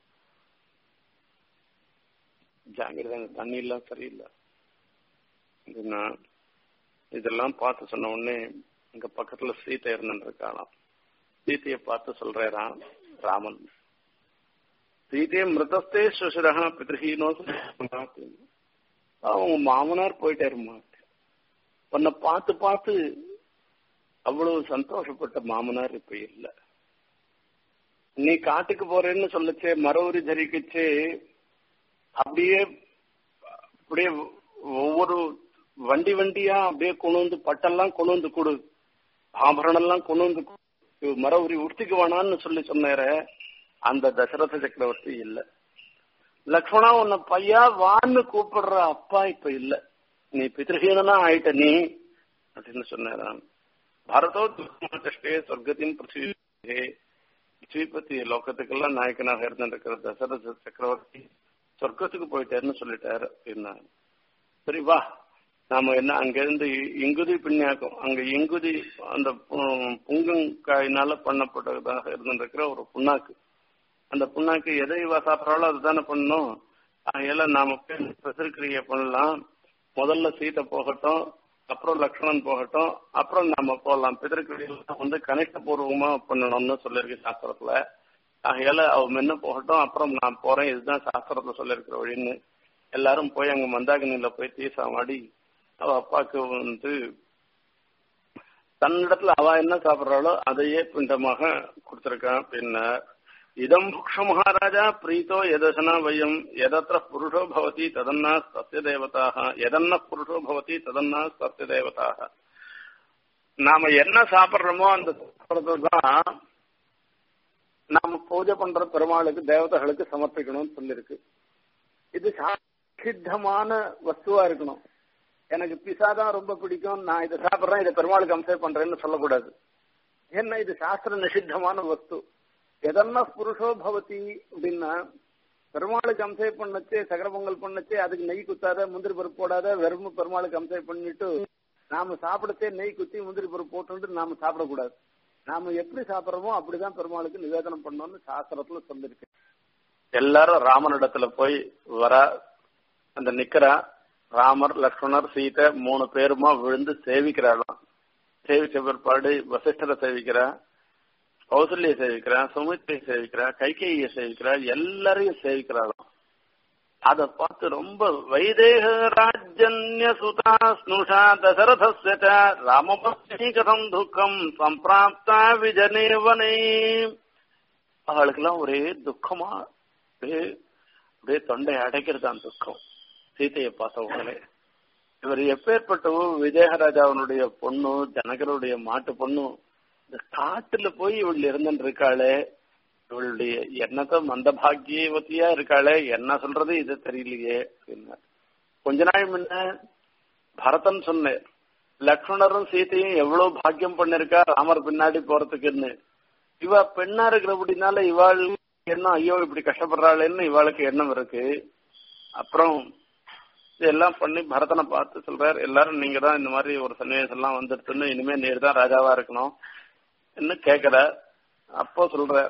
ஜாகிரதாங்க தண்ணி எல்லாம் சரியில்லை இதுனா இதெல்லாம் பார்த்து சொன்ன உடனே இங்க பக்கத்துல சீத்தை இருந்துருக்காளாம் சீத்தைய பார்த்து சொல்றாராம் ராமன் சீதையை மிருதஸ்தே சுசுரகா பித்ருஹீனோ அவங்க மாமனார் போயிட்டாருமா உன்னை பார்த்து பார்த்து அவ்வளவு சந்தோஷப்பட்ட மாமனார் இப்ப இல்ல நீ காட்டுக்கு போறேன்னு சொல்லச்சே மரவுரி தரிக்கச்சே அப்படியே அப்படியே ஒவ்வொரு வண்டி வண்டியா அப்படியே கொண்டு வந்து பட்டெல்லாம் கொண்டு வந்து கொடு ஆபரணம் எல்லாம் கொண்டு வந்து மர உரி உடுத்திக்கு வேணான்னு சொல்லி சொன்னார அந்த தசரத சக்கரவர்த்தி இல்ல லக்ஷ்மணா உன்னை பையா வான்னு கூப்பிடுற அப்பா இப்ப இல்ல நீ பித்ருஹீனனா ஆயிட்ட நீ அப்படின்னு சொன்னாராம் பாரதோ துஷ்டே சொர்க்கத்தின் பிருத்திவி பிருத்திவிபதி லோகத்துக்கெல்லாம் நாயக்கனாக இருந்திருக்கிற தசரத சக்கரவர்த்தி சொர்க்கத்துக்கு போயிட்டாருன்னு சொல்லிட்டாரு அப்படின்னா சரி வா நாம என்ன அங்கிருந்து இங்குதி பின்னாக்கம் அங்க இங்குதி அந்த புங்கங்காயினால பண்ணப்பட்டதாக இருந்திருக்கிற ஒரு புண்ணாக்கு அந்த புண்ணாக்கு எதை இவ சாப்பிட்றாளோ அதுதானே பண்ணணும் அதனால நாம பிரசிற்கிரியை பண்ணலாம் முதல்ல சீத்தை போகட்டும் அப்புறம் லக்ஷ்மணன் போகட்டும் அப்புறம் நாம போகலாம் பிதற்கிரியெல்லாம் வந்து கனிஷ்டபூர்வமா பண்ணணும்னு சொல்லியிருக்கு சாஸ்திரத்துல ஆகையால அவ மென்ன போகட்டும் அப்புறம் நான் போறேன் இதுதான் சாஸ்திரத்துல சொல்லியிருக்கிற வழின்னு எல்லாரும் போய் அங்க மந்தாகினியில போய் தீசாமாடி அவ அப்பாவுக்கு வந்து தன்னிடத்துல அவ என்ன சாப்பிட்றாளோ அதையே பிண்டமாக கொடுத்திருக்கான் அப்படின்னா இதம் புக்ஷ மகாராஜா பிரீத்தோ எதசனா வயம் எதத்திர புருஷோ பவதி ததன்னா சத்திய தேவதாக எதன்ன புருஷோ பவதி ததன்னா சத்திய தேவதாக நாம என்ன சாப்பிடுறோமோ அந்த தான் நாம பூஜை பண்ற பெருமாளுக்கு தேவதைகளுக்கு சமர்ப்பிக்கணும்னு சொல்லியிருக்கு இது சித்தமான வஸ்துவா இருக்கணும் எனக்கு பிசா தான் ரொம்ப பிடிக்கும் நான் இதை சாப்பிட்றேன் இதை பெருமாளுக்கு அம்சம் பண்றேன்னு சொல்லக்கூடாது ஏன்னா இது சாஸ்திர நிஷித்தமான வஸ்து எதன்னா புருஷோ பவதி அப்படின்னா பெருமாளுக்கு அம்சை பண்ணச்சு சகர பொங்கல் பண்ணச்சு அதுக்கு நெய் குத்தாத முந்திரி பருப்பு போடாத வெறும் பெருமாளுக்கு அம்சை பண்ணிட்டு நாம சாப்பிடத்தே நெய் குத்தி முந்திரி பருப்பு போட்டு நாம சாப்பிடக்கூடாது நாம எப்படி சாப்பிட்றோமோ அப்படிதான் பெருமாளுக்கு நிவேதனம் பண்ணோம்னு சாஸ்திரத்துல சொல்லிருக்கு எல்லாரும் ராமனிடத்துல போய் வர அந்த நிக்கிறா ராமர் லக்ஷ்மணர் சீதை மூணு பேருமா விழுந்து சேவிக்கிறாளாம் சேவிச்ச பிற்பாடு வசிஷ்டரை சேவிக்கிறா கௌசல்ய சேவிக்கிறா சுமித்ரை சேவிக்கிறா கைகேய சேவிக்கிறா எல்லாரையும் சேவிக்கிறாளாம் அத பார்த்து ரொம்ப வைதேக ராஜன்ய சுதா ஸ்னுஷா தசரதஸ்ய ராமபக்தி கதம் துக்கம் சம்பிராப்தா விஜனேவனே அவளுக்கெல்லாம் ஒரே துக்கமா அப்படியே அப்படியே தொண்டை அடைக்கிறதான் துக்கம் சீதையை பார்த்த உடனே இவர் எப்பேற்பட்டவோ விஜயராஜாவனுடைய பொண்ணு ஜனகருடைய மாட்டு பொண்ணு இந்த காட்டுல போய் இவள் இருந்துட்டு இருக்காளே இவளுடைய என்னத்த மந்த பாக்கியவத்தியா இருக்காளே என்ன சொல்றது இது தெரியலையே அப்படின்னா கொஞ்ச நாள் முன்ன பரதன் சொன்னேன் லக்ஷ்மணரும் சீத்தையும் எவ்வளவு பாக்கியம் பண்ணிருக்கா ராமர் பின்னாடி போறதுக்குன்னு இவ பெண்ணா இருக்கிறபடினால இவாள் எண்ணம் ஐயோ இப்படி கஷ்டப்படுறாளேன்னு இவாளுக்கு எண்ணம் இருக்கு அப்புறம் இதெல்லாம் பண்ணி பரதனை பார்த்து சொல்றாரு எல்லாரும் நீங்க தான் இந்த மாதிரி ஒரு சன்னிவேசம் எல்லாம் வந்துருச்சுன்னு இனிமே நீர் தான் ராஜாவா இருக்கணும் என்ன கேக்குற அப்போ சொல்ற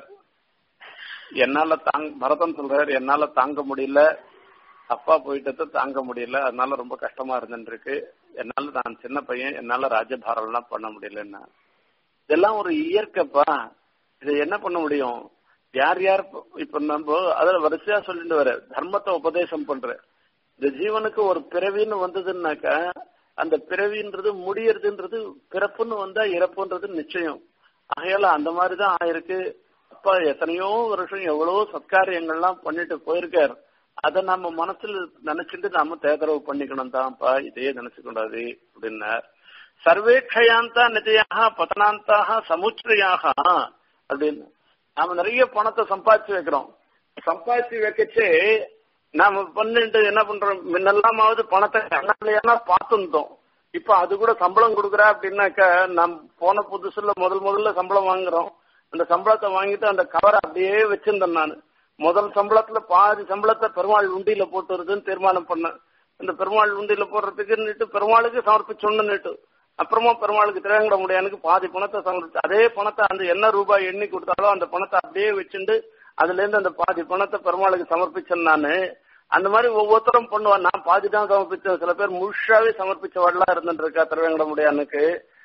என்னால தாங்க பரதன் சொல்றாரு என்னால தாங்க முடியல அப்பா போயிட்டத தாங்க முடியல அதனால ரொம்ப கஷ்டமா இருந்துட்டு இருக்கு என்னால நான் சின்ன பையன் என்னால ராஜபாரம் எல்லாம் பண்ண முடியலன்னா இதெல்லாம் ஒரு இயற்கைப்பா இதை என்ன பண்ண முடியும் யார் யார் இப்ப நம்ம அதுல வரிசையா சொல்லிட்டு வர தர்மத்தை உபதேசம் பண்ற இந்த ஜீவனுக்கு ஒரு பிறவின்னு வந்ததுன்னாக்கா அந்த பிறவின்றது முடியறதுன்றது பிறப்புன்னு வந்தா இறப்புன்றது நிச்சயம் ஆகையால அந்த மாதிரிதான் ஆயிருக்கு அப்பா எத்தனையோ வருஷம் எவ்வளவோ சத்காரியங்கள்லாம் பண்ணிட்டு போயிருக்காரு அதை நம்ம மனசுல நினைச்சிட்டு நாம தேதரவு பண்ணிக்கணும் தான்ப்பா இதையே நினைச்சுக்கூடாது அப்படின்னார் சர்வேட்சயாந்தா நிதியாக பதனாந்தாக சமுச்சரியாக அப்படின்னு நாம நிறைய பணத்தை சம்பாதிச்சு வைக்கிறோம் சம்பாதிச்சு வைக்கச்சு நாம பண்ணிட்டு என்ன பண்றோம் முன்னெல்லாமாவது பணத்தை கண்ணாலேனா பார்த்துருந்தோம் இப்ப அது கூட சம்பளம் கொடுக்குறா அப்படின்னாக்க நம் போன புதுசுல முதல் முதல்ல சம்பளம் வாங்குறோம் அந்த சம்பளத்தை வாங்கிட்டு அந்த கவரை அப்படியே வச்சிருந்தேன் நான் முதல் சம்பளத்துல பாதி சம்பளத்தை பெருமாள் உண்டியில போட்டு வருதுன்னு தீர்மானம் பண்ணேன் இந்த பெருமாள் உண்டியில போடுறதுக்கு பெருமாளுக்கு சமர்ப்பிச்சோன்னு அப்புறமா பெருமாளுக்கு திரையங்கட முடியானுக்கு பாதி பணத்தை சமர்ப்பிச்சு அதே பணத்தை அந்த என்ன ரூபாய் எண்ணி கொடுத்தாலும் அந்த பணத்தை அப்படியே வச்சுட்டு அதுல இருந்து அந்த பாதி பணத்தை பெருமாளுக்கு சமர்ப்பிச்சேன் நானு அந்த மாதிரி ஒவ்வொருத்தரும் பண்ணுவான் நான் பாதி தான் சமர்ப்பிச்சேன் சில பேர் முழுஷாவே சமர்ப்பிச்சவடலாம் இருந்துட்டு இருக்கா திரையங்கட முடியானுக்கு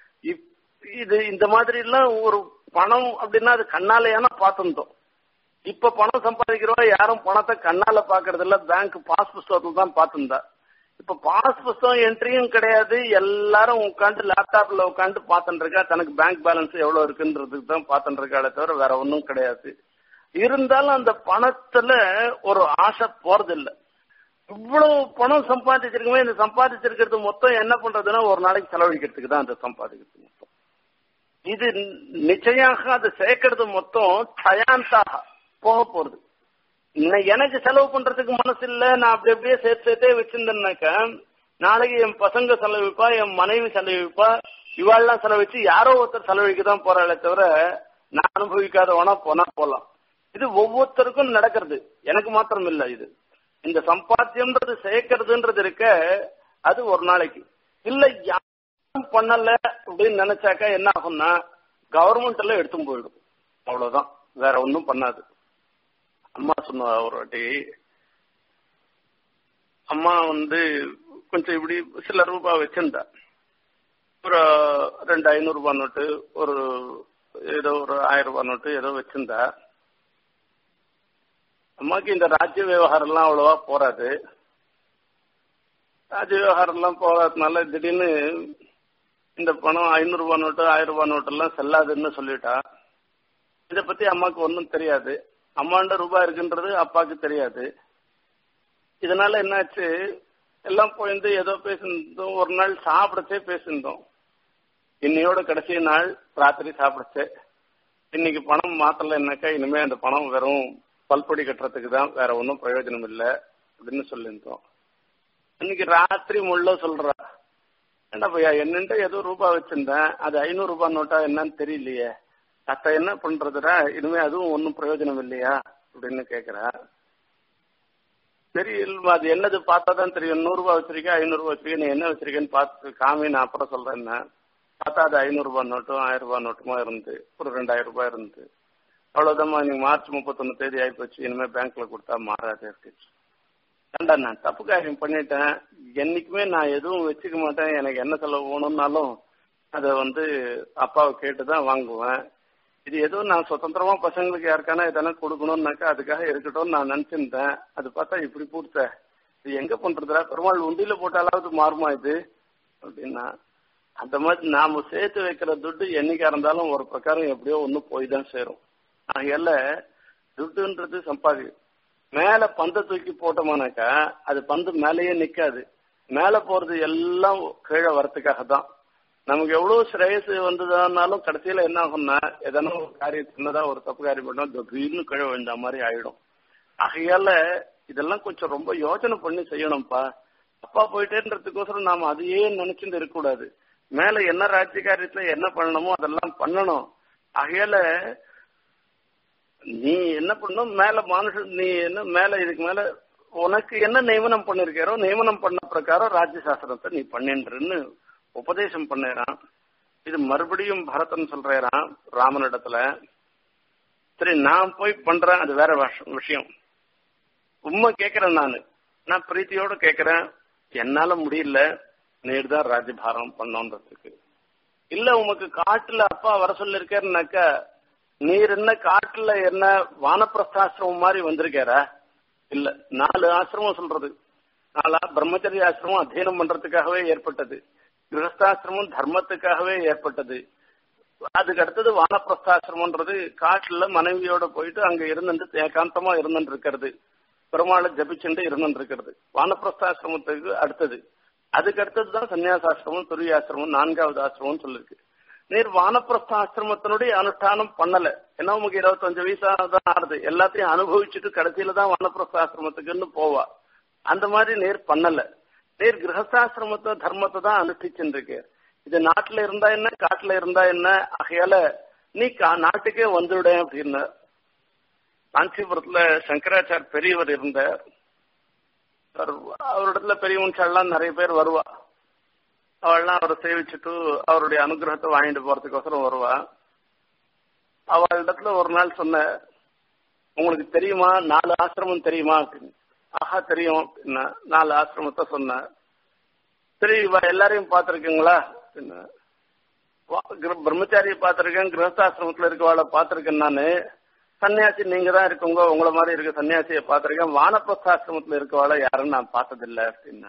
இது இந்த மாதிரி எல்லாம் ஒரு பணம் அப்படின்னா அது கண்ணாலேயான பார்த்துருந்தோம் இப்ப பணம் சம்பாதிக்கிறவா யாரும் பணத்தை கண்ணால பாக்குறது இல்ல பேங்க் பாஸ் புஸ்தகத்துல தான் பார்த்துருந்தா இப்ப பாஸ் புஸ்தகம் என்ட்ரியும் கிடையாது எல்லாரும் உட்காந்து லேப்டாப்ல உட்காந்து பார்த்துட்டு இருக்கா தனக்கு பேங்க் பேலன்ஸ் எவ்வளவு இருக்குன்றதுக்கு தான் பார்த்துட்டு இருக்காளே தவிர வேற ஒன்றும் கிடையாது இருந்தாலும் அந்த பணத்துல ஒரு ஆசை போறதில்லை இவ்வளவு பணம் சம்பாதிச்சிருக்கவே இந்த சம்பாதிச்சிருக்கிறது மொத்தம் என்ன பண்றதுன்னா ஒரு நாளைக்கு செலவழிக்கிறதுக்கு தான் அந்த சம்பாதிக்கிறது மொத்தம் இது நிச்சயமாக அதை சேர்க்கறது மொத்தம் தயாந்தாக போக போறது எனக்கு செலவு பண்றதுக்கு மனசு இல்ல நான் அப்படி அப்படியே சேர்த்து சேர்த்தே வச்சிருந்தேன்னாக்க நாளைக்கு என் பசங்க செலவிப்பா என் மனைவி செலவிப்பா இவாள்லாம் செலவிச்சு யாரோ ஒருத்தர் செலவழிக்க தான் போறாளே தவிர நான் அனுபவிக்காதவனா போனா போலாம் இது ஒவ்வொருத்தருக்கும் நடக்கிறது எனக்கு மாத்திரம் இல்ல இது இந்த சம்பாத்தியம்ன்றது சேர்க்கறதுன்றது இருக்க அது ஒரு நாளைக்கு இல்ல யாரும் பண்ணல அப்படின்னு நினைச்சாக்கா என்ன ஆகும்னா கவர்மெண்ட் எல்லாம் எடுத்தும் போயிடும் அவ்வளவுதான் வேற ஒன்றும் பண்ணாது அம்மா சொன்ன ஒரு வாட்டி அம்மா வந்து கொஞ்சம் இப்படி சில ரூபாய் வச்சிருந்தா ஒரு ரெண்டு ஐநூறு ரூபாய் நோட்டு ஒரு ஏதோ ஒரு ஆயிரம் ரூபாய் நோட்டு ஏதோ வச்சிருந்தா அம்மாக்கு இந்த ராஜ்ய விவகாரம்லாம் அவ்வளவா போறாது ராஜ்ய விவகாரம்லாம் போகாததுனால திடீர்னு இந்த பணம் ஐநூறு ரூபாய் நோட்டு ஆயிரம் ரூபாய் நோட்டு எல்லாம் செல்லாதுன்னு சொல்லிட்டா இதை பத்தி அம்மாக்கு ஒன்றும் தெரியாது அம்மாண்ட ரூபாய் இருக்குன்றது அப்பாவுக்கு தெரியாது இதனால என்னாச்சு எல்லாம் போயிருந்து ஏதோ பேசியிருந்தோம் ஒரு நாள் சாப்பிடச்சே பேசியிருந்தோம் இன்னையோட கடைசி நாள் ராத்திரி சாப்பிடச்சே இன்னைக்கு பணம் மாத்தலைன்னாக்கா இனிமே அந்த பணம் வெறும் பல்பொடி கட்டுறதுக்கு தான் வேற ஒன்றும் பிரயோஜனம் இல்லை அப்படின்னு சொல்லியிருந்தோம் இன்னைக்கு ராத்திரி முள்ள சொல்றா என்ன பையா என்னன்ட்டு ஏதோ ரூபாய் வச்சிருந்தேன் அது ஐநூறு ரூபாய் நோட்டா என்னன்னு தெரியலையே அத்த என்ன பண்றதுடா இனிமே அதுவும் ஒன்றும் பிரயோஜனம் இல்லையா அப்படின்னு கேக்குறா சரி இல்ல அது என்னது பார்த்தா தான் தெரியும் நூறு ரூபாய் வச்சிருக்கேன் ஐநூறு ரூபாய் வச்சிருக்கேன் நீ என்ன வச்சிருக்கேன்னு பார்த்து காமி நான் அப்புறம் சொல்றேன் பார்த்தா அது ஐநூறு ரூபாய் நோட்டும் ஆயிரம் ரூபாய் நோட்டுமா இருந்து ஒரு ரெண்டாயிரம் ரூபாய் இருந்து அவ்வளவுதாம்மா நீங்க மார்ச் முப்பத்தொன்னு தேதி ஆகி போச்சு இனிமே பேங்க்ல கொடுத்தா மாறாது அப்படின்னு ஏண்டா நான் தப்பு காரியம் பண்ணிட்டேன் என்னைக்குமே நான் எதுவும் வச்சுக்க மாட்டேன் எனக்கு என்ன செலவு வேணும்னாலும் அதை வந்து அப்பாவை கேட்டு தான் வாங்குவேன் இது ஏதோ நான் சுதந்திரமா பசங்களுக்கு யாருக்கான இதெல்லாம் கொடுக்கணும்னாக்கா அதுக்காக இருக்கட்டும் நான் நினைச்சிருந்தேன் அது பார்த்தா இப்படி பூர்த்த இது எங்க பண்றதுடா பெருமாள் உண்டியில போட்டாலாவது மாறுமா இது அப்படின்னா அந்த மாதிரி நாம சேர்த்து வைக்கிற துட்டு என்னைக்கா இருந்தாலும் ஒரு பிரகாரம் எப்படியோ ஒண்ணு போய் தான் சேரும் ஆகையால துட்டுன்றது சம்பாதி மேல பந்தை தூக்கி போட்டோமானாக்கா அது பந்து மேலேயே நிக்காது மேல போறது எல்லாம் கீழே வரத்துக்காக தான் நமக்கு எவ்வளவு ஸ்ரேயஸ் வந்ததுனாலும் கடைசியில என்ன ஆகும்னா எதனா ஒரு காரியம் சின்னதா ஒரு தப்பு காரியம் பண்ணா திடீர்னு கீழே விழுந்த மாதிரி ஆயிடும் ஆகையால இதெல்லாம் கொஞ்சம் ரொம்ப யோசனை பண்ணி செய்யணும்ப்பா அப்பா போயிட்டேன்றதுக்கோசரம் நாம அதையே நினைச்சுட்டு இருக்கக்கூடாது மேல என்ன ராஜ்ய காரியத்துல என்ன பண்ணணுமோ அதெல்லாம் பண்ணணும் ஆகையால நீ என்ன பண்ணணும் மேல மனுஷன் நீ என்ன மேல இதுக்கு மேல உனக்கு என்ன நியமனம் பண்ணிருக்காரோ நியமனம் பண்ண பிரகாரம் ராஜ்ய சாஸ்திரத்தை நீ பண்ணின்றுன்னு உபதேசம் பண்ணறான் இது மறுபடியும் பரதன் சொல்றான் ராமனிடத்துல சரி நான் போய் பண்றேன் அது வேற விஷயம் உண்மை கேக்குறேன் நானு நான் பிரீத்தியோட கேக்குறேன் என்னால முடியல நீர் தான் ராஜபாரம் பண்ணோன்றதுக்கு இல்ல உமக்கு காட்டுல அப்பா வர சொல்லிருக்காருனாக்கா நீர் என்ன காட்டுல என்ன வானப்பிரஸ்தாசிரமம் மாதிரி வந்திருக்காரா இல்ல நாலு ஆசிரமம் சொல்றது நாலா பிரம்மச்சரிய ஆசிரமம் அத்தியனம் பண்றதுக்காகவே ஏற்பட்டது கிரகஸ்தாசிரமம் தர்மத்துக்காகவே ஏற்பட்டது அதுக்கு அடுத்தது வானப்பிரஸ்தாசிரமன்றது காட்டுல மனைவியோட போயிட்டு அங்க இருந்துட்டு ஏகாந்தமா இருந்துட்டு இருக்கிறது பெருமாளை ஜபிச்சுட்டு இருந்துட்டு இருக்கிறது வானப்பிரஸ்தாசிரமத்துக்கு அடுத்தது அதுக்கு அடுத்தது தான் சன்னியாசாசிரமம் துரியாசிரமம் நான்காவது ஆசிரமம் சொல்லிருக்கு நீர் வானப்பிரஸ்தாசிரமத்தினுடைய அனுஷ்டானம் பண்ணல ஏன்னா உங்களுக்கு இருபத்தஞ்சு வயசா தான் ஆறுது எல்லாத்தையும் அனுபவிச்சுட்டு கடைசியில தான் வானப்பிரஸ்தாசிரமத்துக்குன்னு போவா அந்த மாதிரி நேர் பண்ணல நேர் கிரகஸ்தாசிரமத்தை தர்மத்தை தான் அனுஷ்டிச்சுட்டு இருக்கு இது நாட்டுல இருந்தா என்ன காட்டுல இருந்தா என்ன ஆகையால நீ கா- நாட்டுக்கே வந்துவிட அப்படின்னு காஞ்சிபுரத்துல சங்கராச்சார் பெரியவர் இருந்தார் அவர் அவரிடத்துல பெரியவன்சாலாம் நிறைய பேர் வருவா அவள்லாம் அவரை சேவிச்சுட்டு அவருடைய அனுகிரகத்தை வாங்கிட்டு போறதுக்கோசரம் வருவா அவளிடத்துல ஒரு நாள் சொன்ன உங்களுக்கு தெரியுமா நாலு ஆசிரமம் தெரியுமா அப்படின்னு ஆஹா தெரியும் அப்படின்னா நாலு ஆசிரமத்தை சொன்னேன் சரி இவ எல்லாரையும் பார்த்திருக்கீங்களா அப்படின்னா வா- கிர- பிரம்மச்சாரியை பார்த்திருக்கேன் கிரகஸ்தாசிரமத்துல இருக்கவாளை பார்த்திருக்கேன் நானு சன்னியாசி நீங்க தான் இருக்கவங்க உங்கள மாதிரி இருக்க சன்னியாசியை பார்த்திருக்கேன் வானப்பிரஸ்தாசிரமத்துல இருக்கவாளை யாரும் நான் பார்த்ததில்லை அப்படின்னா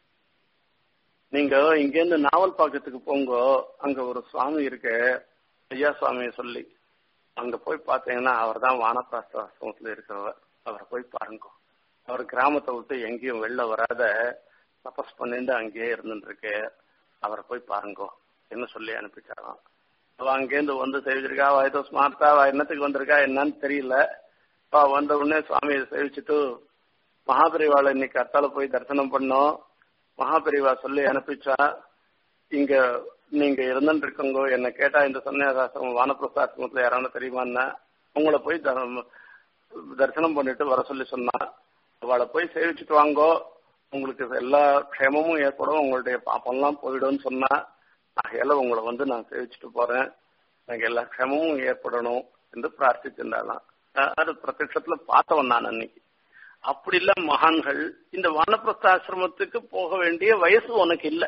நீங்க இங்கேருந்து நாவல் பாக்கத்துக்கு போங்க அங்க ஒரு சுவாமி இருக்கு ஐயா சுவாமியை சொல்லி அங்க போய் பார்த்தீங்கன்னா அவர் தான் வானப்பிரஸ்தாசிரமத்துல இருக்கிறவர் அவரை போய் பாருங்க அவர் கிராமத்தை விட்டு எங்கேயும் வெளில வராத தபஸ் பண்ணிட்டு அங்கேயே இருந்துட்டு இருக்கு அவரை போய் பாருங்க என்ன சொல்லி அனுப்பிச்சாராம் அவ அங்கேருந்து வந்து சேவிச்சிருக்கா அவ ஏதோ ஸ்மார்ட்டா அவ என்னத்துக்கு வந்திருக்கா என்னன்னு தெரியல அவ வந்த உடனே சுவாமியை சேவிச்சுட்டு மகாபரிவாளை இன்னைக்கு அத்தால போய் தரிசனம் பண்ணோம் மகாபரிவா சொல்லி அனுப்பிச்சா இங்க நீங்க இருந்துட்டு இருக்கோங்க என்ன கேட்டா இந்த சன்னியாசாசிரமம் வானப்பிரசாசிரமத்துல யாராவது தெரியுமான்னா உங்களை போய் தர- தரிசனம் பண்ணிட்டு வர சொல்லி சொன்னா அவளை போய் சேவிச்சுட்டு வாங்கோ உங்களுக்கு எல்லா க்ஷேமமும் ஏற்படும் உங்களுடைய பாப்பெல்லாம் போயிடும்னு சொன்னா ஆகையால உங்களை வந்து நான் சேவிச்சுட்டு போறேன் எனக்கு எல்லா க்ஷேமமும் ஏற்படணும் என்று பிரார்த்திச்சிருந்தாலாம் அஹ் அது பிரத்யட்சத்துல பார்த்தவன் நான் அன்னைக்கு அப்படி இல்ல மகான்கள் இந்த வானப்பிரஸ்தாசிரமத்துக்கு போக வேண்டிய வயசு உனக்கு இல்ல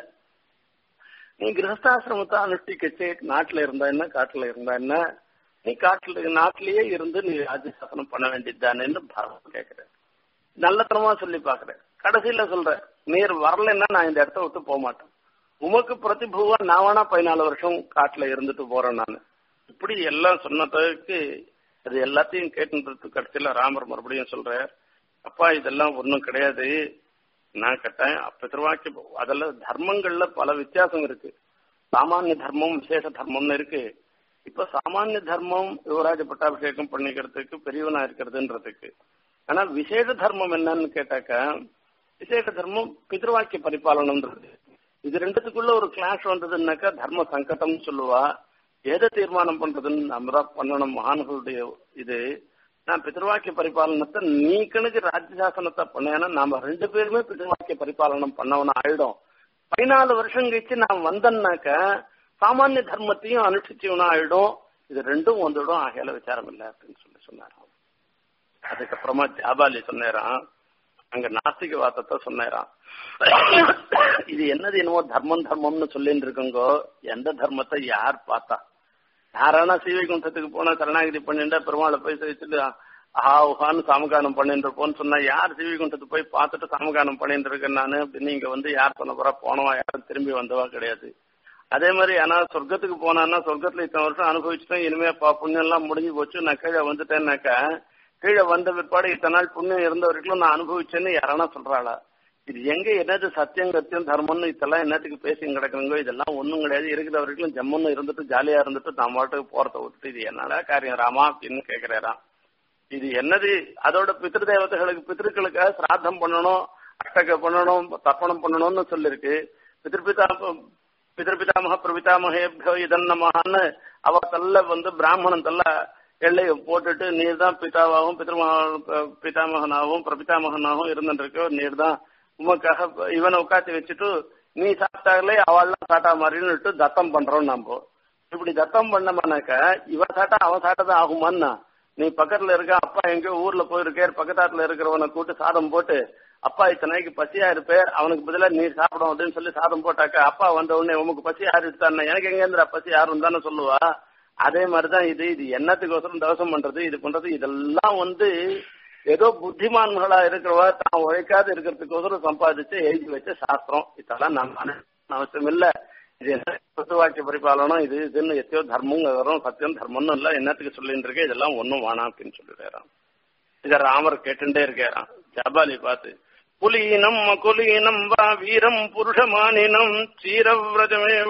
நீ கிரகஸ்தாசிரமத்தை அனுஷ்டிக்கச்சே நாட்டுல இருந்தா என்ன காட்டுல இருந்தா என்ன நீ காட்டுல நாட்டிலேயே இருந்து நீ ராஜ்யசாசனம் பண்ண வேண்டியதுதானேன்னு பாரதம் கேட்கிறேன் நல்லத்தனமா சொல்லி பாக்குறேன் கடைசியில சொல்றேன் நீர் வரலைன்னா நான் இந்த இடத்த விட்டு போக மாட்டேன் உமக்கு பிரதிபூவா நான் வேணா பதினாலு வருஷம் காட்டுல இருந்துட்டு போறேன் நான் இப்படி எல்லாம் சொன்னதுக்கு அது எல்லாத்தையும் கேட்டுன்றது கடைசியில ராமர் மறுபடியும் சொல்றார் அப்பா இதெல்லாம் ஒண்ணும் கிடையாது நான் கேட்டேன் பிதர்வாக்கி அதெல்லாம் தர்மங்கள்ல பல வித்தியாசம் இருக்கு சாமானிய தர்மம் விசேஷ தர்மம்னு இருக்கு இப்ப சாமானிய தர்மம் யுவராஜ பட்டாபிஷேகம் பண்ணிக்கிறதுக்கு பெரியவனா இருக்கிறதுன்றதுக்கு ஆனா விசேஷ தர்மம் என்னன்னு கேட்டாக்கா விசேஷ தர்மம் பிதர்வாக்கிய பரிபாலனம்ன்றது இது ரெண்டுத்துக்குள்ள ஒரு கிளாஷ் வந்ததுன்னாக்கா தர்ம சங்கடம் சொல்லுவா எதை தீர்மானம் பண்றதுன்னு நம்ம தான் பண்ணணும் மகான்களுடைய இது நான் பிதர்வாக்கிய பரிபாலனத்தை நீ கணக்கு ராஜ்யசாசனத்தை பண்ணேன்னா நாம ரெண்டு பேருமே பிதர்வாக்கிய பரிபாலனம் பண்ணவன ஆயிடும் பதினாலு வருஷம் கழிச்சு நான் வந்தேன்னாக்க சாமானிய தர்மத்தையும் அனுஷ்டிச்சவனா ஆயிடும் இது ரெண்டும் வந்துடும் ஆகையால விசாரம் இல்லை அப்படின்னு சொல்லி சொன்னாராம் அதுக்கப்புறமா ஜாபாலி சொன்னாராம் அங்க நாஸ்திக வாதத்தை சொன்னாராம் இது என்னது என்னவோ தர்மம் தர்மம்னு சொல்லிட்டு இருக்கோங்கோ எந்த தர்மத்தை யார் பார்த்தா யாரானா சீவைகுண்டத்துக்கு போனா சரணாகிதி பண்ணிட்டு பெருமாளை போய் சேவிச்சுட்டு ஆஹா உஹான்னு சாமகானம் பண்ணிட்டு இருப்போம்னு சொன்னா யார் சீவைகுண்டத்துக்கு போய் பார்த்துட்டு சாமகானம் பண்ணிட்டு இருக்கேன் நானு அப்படின்னு இங்க வந்து யார் சொன்ன போறா போனவா யாரும் திரும்பி வந்தவா கிடையாது அதே மாதிரி ஆனா சொர்க்கத்துக்கு போனான்னா சொர்க்கத்துல இத்தனை வருஷம் அனுபவிச்சுட்டேன் இனிமே பா புண்ணியம் எல்லாம் முடிஞ்சு போச்சு நான் கீழே வந்துட்டேன்னாக்கா கீழே வந்த பிற்பாடு இத்தனை நாள் புண்ணியம் இருந்த வரைக்கும் நான் அனுபவிச்சேன்னு யாரானா சொல்றாளா இது எங்க என்னது சத்தியம் கத்தியம் தர்மம்னு இதெல்லாம் என்னத்துக்கு பேசி கிடக்குறீங்க இதெல்லாம் ஒண்ணும் கிடையாது இருக்கிற வரைக்கும் ஜம்முன்னு இருந்துட்டு ஜாலியா இருந்துட்டு நான் பாட்டுக்கு போறத விட்டுட்டு இது என்னடா காரியம் ராமா அப்படின்னு கேக்குறாராம் இது என்னது அதோட பித்ரு தேவதைகளுக்கு பித்ருக்களுக்காக சிராத்தம் பண்ணணும் அஷ்டக பண்ணணும் தர்ப்பணம் பண்ணணும்னு சொல்லிருக்கு பித்ருபிதா பிதர்பிதாமக பிரபிதாமகேபியோ இதன்னமகான்னு அவ தள்ள வந்து பிராமணன் தள்ள எல்லையை போட்டுட்டு நீர் தான் பிதாவாகவும் பிதர்மக பிதாமகனாகவும் பிரபிதாமகனாகவும் இருந்துட்டு நீர் தான் உமக்காக இவனை உட்காத்தி வச்சுட்டு நீ சாப்பிட்டாங்களே அவள்லாம் சாட்டா மாதிரின்னு தத்தம் பண்றோம் நம்ம இப்படி தத்தம் பண்ணமானாக்க இவன் சாட்டா அவன் சாட்டதான் ஆகுமான்னா நீ பக்கத்துல இருக்க அப்பா எங்கேயோ ஊர்ல போயிருக்கார் பக்கத்தாத்துல இருக்கிறவனை கூட்டு சாதம் போட்டு அப்பா இத்தனைக்கு பசியா இருப்பேர் அவனுக்கு பதிலா நீர் சாப்பிடும் அப்படின்னு சொல்லி சாதம் போட்டாக்க அப்பா வந்த உடனே உமக்கு பசி யாரு எடுத்தான்னு எனக்கு எங்க இருந்து பசி யாரும் தானே சொல்லுவா அதே மாதிரிதான் இது இது என்னத்துக்கோசரம் தவசம் பண்றது இது பண்றது இதெல்லாம் வந்து ஏதோ புத்திமான்களா இருக்கிறவா தான் உழைக்காது இருக்கிறதுக்கோசரம் சம்பாதிச்சு எழுதி வச்ச சாஸ்திரம் இதெல்லாம் நம்ம அவசியம் இல்ல இது என்ன வாக்கிய பரிபாலனம் இது இதுன்னு எத்தையோ தர்மம் வரும் சத்தியம் தர்மம்னு எல்லாம் என்னத்துக்கு சொல்லிட்டு இருக்கு இதெல்லாம் ஒன்றும் வேணாம் அப்படின்னு சொல்லிடுறான் இத ராமர் கேட்டுட்டே இருக்காராம் ஜபாலி பார்த்து புலீனம் மகுலீனம் வா வீரம் புருஷமானினம் சீரவிரஜமேவ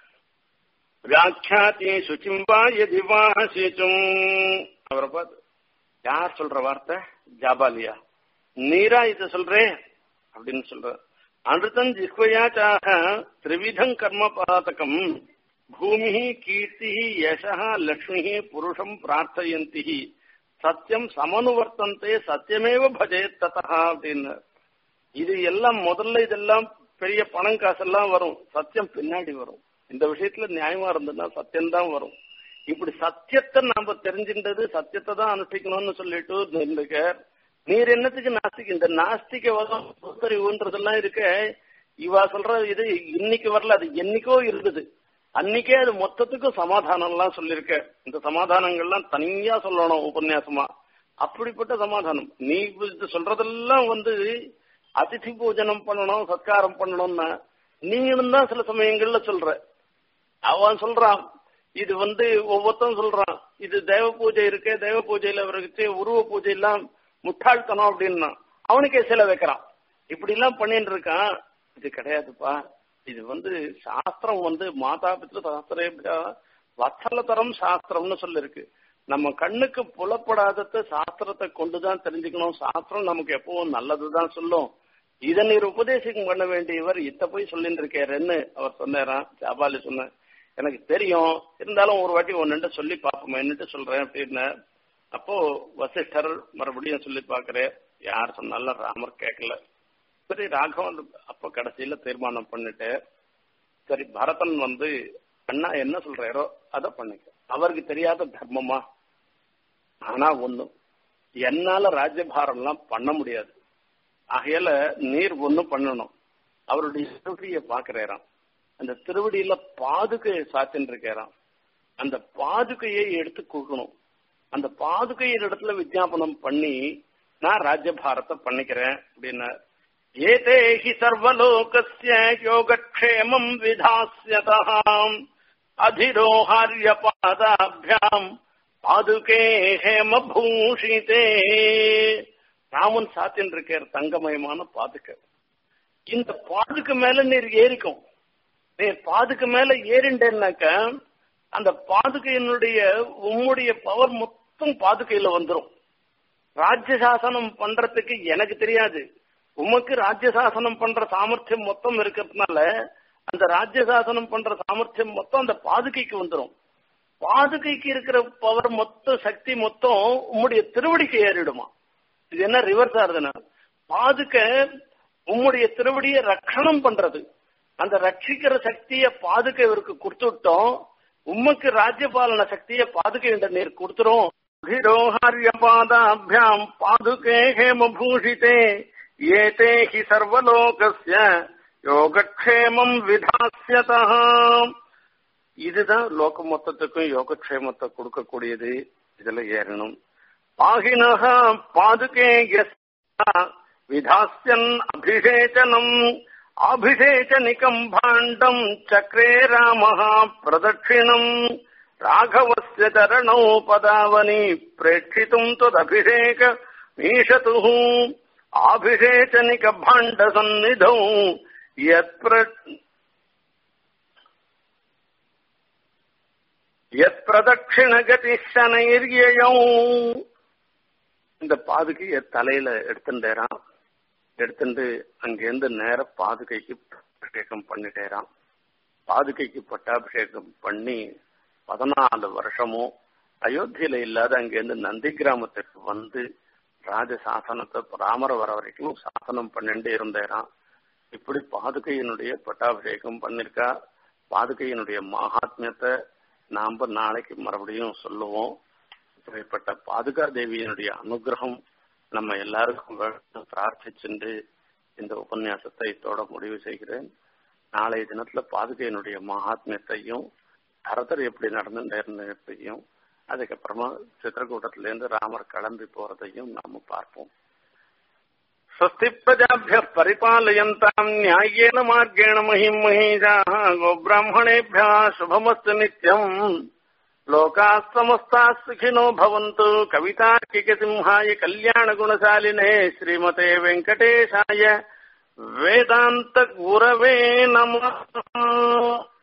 வியாக்கியாதி சுச்சிம் வா எதி வாசிச்சும் அவரை பார்த்து யார் சொல்ற வார்த்தை ஜாபாலியா நீரா இத சொல்றே அப்படின்னு சொல்ற அனுதம் ஜிஹ்வயாச்சாக திரிவிதம் கர்ம பாதகம் பூமி கீர்த்தி யசா லக்ஷ்மி புருஷம் பிரார்த்தயந்தி சத்தியம் சமனுவர்த்தந்தே சத்தியமேவ பஜே ததா அப்படின்னு இது எல்லாம் முதல்ல இதெல்லாம் பெரிய பணம் காசெல்லாம் வரும் சத்தியம் பின்னாடி வரும் இந்த விஷயத்துல நியாயமா இருந்ததுன்னா சத்தியம்தான் வரும் இப்படி சத்தியத்தை நாம தெரிஞ்சின்றது சத்தியத்தை தான் அனுஷ்டிக்கணும்னு சொல்லிட்டு இருந்துக்க நீர் என்னத்துக்கு நாஸ்திக இந்த நாஸ்திக வதம் பகுத்தறிவுன்றதெல்லாம் இருக்க இவா சொல்ற இது இன்னைக்கு வரல அது என்னைக்கோ இருந்தது அன்னைக்கே அது மொத்தத்துக்கும் சமாதானம் எல்லாம் சொல்லிருக்க இந்த சமாதானங்கள்லாம் தனியா சொல்லணும் உபன்யாசமா அப்படிப்பட்ட சமாதானம் நீ இது சொல்றதெல்லாம் வந்து அதிதி பூஜனம் பண்ணணும் சத்காரம் பண்ணணும்னா நீங்களும் தான் சில சமயங்கள்ல சொல்ற அவன் சொல்றான் இது வந்து ஒவ்வொருத்தரும் சொல்றான் இது தேவ பூஜை இருக்கு தேவ பூஜையில அவருக்கு உருவ பூஜை எல்லாம் முட்டாள்தனம் அப்படின்னா அவனுக்கே சில வைக்கிறான் இப்படி எல்லாம் பண்ணிட்டு இருக்கான் இது கிடையாதுப்பா இது வந்து சாஸ்திரம் வந்து மாதா பித்ரு சாஸ்திரேபியா வத்தலதரம் சாஸ்திரம்னு சொல்லிருக்கு நம்ம கண்ணுக்கு புலப்படாதத சாஸ்திரத்தை கொண்டுதான் தெரிஞ்சுக்கணும் சாஸ்திரம் நமக்கு எப்பவும் நல்லதுதான் சொல்லும் இதை நீர் உபதேசம் பண்ண வேண்டியவர் இத்த போய் சொல்லிட்டு இருக்காருன்னு அவர் சொன்னாராம் ஜாபாலி சொன்ன எனக்கு தெரியும் இருந்தாலும் ஒரு வாட்டி ஒன்னு சொல்லி பார்ப்போம் என்னட்டு சொல்றேன் அப்படின்னு அப்போ வசிஷ்டர் மறுபடியும் சொல்லி பாக்குறேன் யார் சொன்னாலும் ராமர் கேட்கல சரி ராகவன் அப்ப கடைசியில தீர்மானம் பண்ணிட்டு சரி பரதன் வந்து அண்ணா என்ன சொல்றாரோ அதை பண்ணிக்க அவருக்கு தெரியாத தர்மமா ஆனா ஒண்ணு என்னால ராஜ்யபாரம் எல்லாம் பண்ண முடியாது ஆகையால நீர் ஒண்ணு பண்ணணும் அவருடைய திருவடியை பாக்குறாராம் அந்த திருவடியில பாதுகையை சாத்தின்னு இருக்காராம் அந்த பாதுகையை எடுத்து கொடுக்கணும் அந்த பாதுகையின் இடத்துல விஜாபனம் பண்ணி நான் ராஜ்யபாரத்தை பண்ணிக்கிறேன் அப்படின்னா ஏதே ஹி சர்வலோகஸ்ய யோகக்ஷேமம் விதாஸ்யதாம் அதிரோஹாரிய பாதாபியாம் பாதுகே ஹேமபூஷிதே ராமன் சாத்தின் இருக்கார் தங்கமயமான பாதுகை இந்த பாதுக்கு மேல நீர் ஏறிக்கும் நீர் பாதுக்கு மேல ஏறிண்டேன்னாக்க அந்த பாதுகையினுடைய உம்முடைய பவர் மொத்தம் பாதுகையில வந்துடும் ராஜ்ய சாசனம் பண்றதுக்கு எனக்கு தெரியாது உமக்கு ராஜ்ய சாசனம் பண்ற சாமர்த்தியம் மொத்தம் இருக்கிறதுனால அந்த ராஜ்ய சாசனம் பண்ற சாமர்த்தியம் மொத்தம் அந்த பாதுகைக்கு வந்துடும் பாதுகைக்கு இருக்கிற பவர் மொத்த சக்தி மொத்தம் உம்முடைய திருவடிக்கு ஏறிடுமா இது என்ன ரிவர்ஸ் ஆகுதுன்னா பாதுகை உம்முடைய திருவடியை ரட்சணம் பண்றது அந்த ரட்சிக்கிற சக்திய பாதுகை இவருக்கு கொடுத்துட்டோம் உமக்கு ராஜ்யபாலன சக்திய பாதுகை என்ற நீர் கொடுத்துரும் ஹிரோஹாரிய பாதாபியாம் பாதுகே ஹேமபூஷிதே ஏதே ஹி சர்வலோகஸ்ய யோகக்ஷேமம் விதாசியதா இதுதான் லோக மொத்தத்துக்கும் யோகக்ஷேமத்தை கொடுக்கக்கூடியது இதுல ஏறணும் பாகினஹ பாதுகே விதாஸ்யன் அபிஷேச்சனம் அபிஷேச்சனிகம் பாண்டம் சக்ரே ராமः பிரதட்சிணம் ராഘவஸ்ய சரணौ பதாவனி பிரேட்சித்தும் ததபிஷேக மீஷதுः ஆபிஷேச்சனிக பாண்ட சந்நிதௌ யத் யத் பிரதட்சிண கதி சனைர்யயௌ இந்த பாதுகைய தலையில எடுத்துட்டேரான் எடுத்துட்டு அங்கிருந்து நேர பாதுகைக்கு அபிஷேகம் பண்ணிட்டேரான் பாதுகைக்கு பட்டாபிஷேகம் பண்ணி பதினாலு வருஷமும் அயோத்தியில இல்லாத அங்கிருந்து நந்தி கிராமத்துக்கு வந்து ராஜ சாசனத்தை ராமர வர வரைக்கும் சாசனம் பண்ணிட்டு இருந்தேரான் இப்படி பாதுகையினுடைய பட்டாபிஷேகம் பண்ணிருக்கா பாதுகையினுடைய மகாத்மியத்தை நாம நாளைக்கு மறுபடியும் சொல்லுவோம் இப்படிப்பட்ட பாதுகா தேவியினுடைய அனுகிரகம் நம்ம எல்லாருக்கும் வேண்டும் பிரார்த்திச்சுண்டு இந்த உபன்யாசத்தை இதோட முடிவு செய்கிறேன் நாளைய தினத்துல பாதுகையினுடைய மகாத்மியத்தையும் பரதர் எப்படி நடந்துட்டதையும் அதுக்கப்புறமா சித்திரக்கூட்டத்திலேருந்து ராமர் கிளம்பி போறதையும் நாம பார்ப்போம் स्वस्ति प्रजाभ्यः परिपालयन्ताम् न्याय्येन मार्गेण महिम् महीजाः गोब्राह्मणेभ्यः शुभमस्तु नित्यम् लोकाः समस्ताः सुखिनो भवन्तु कवितार्किकसिंहाय कल्याणगुणशालिने श्रीमते वेङ्कटेशाय वेदान्तगुरवे नमः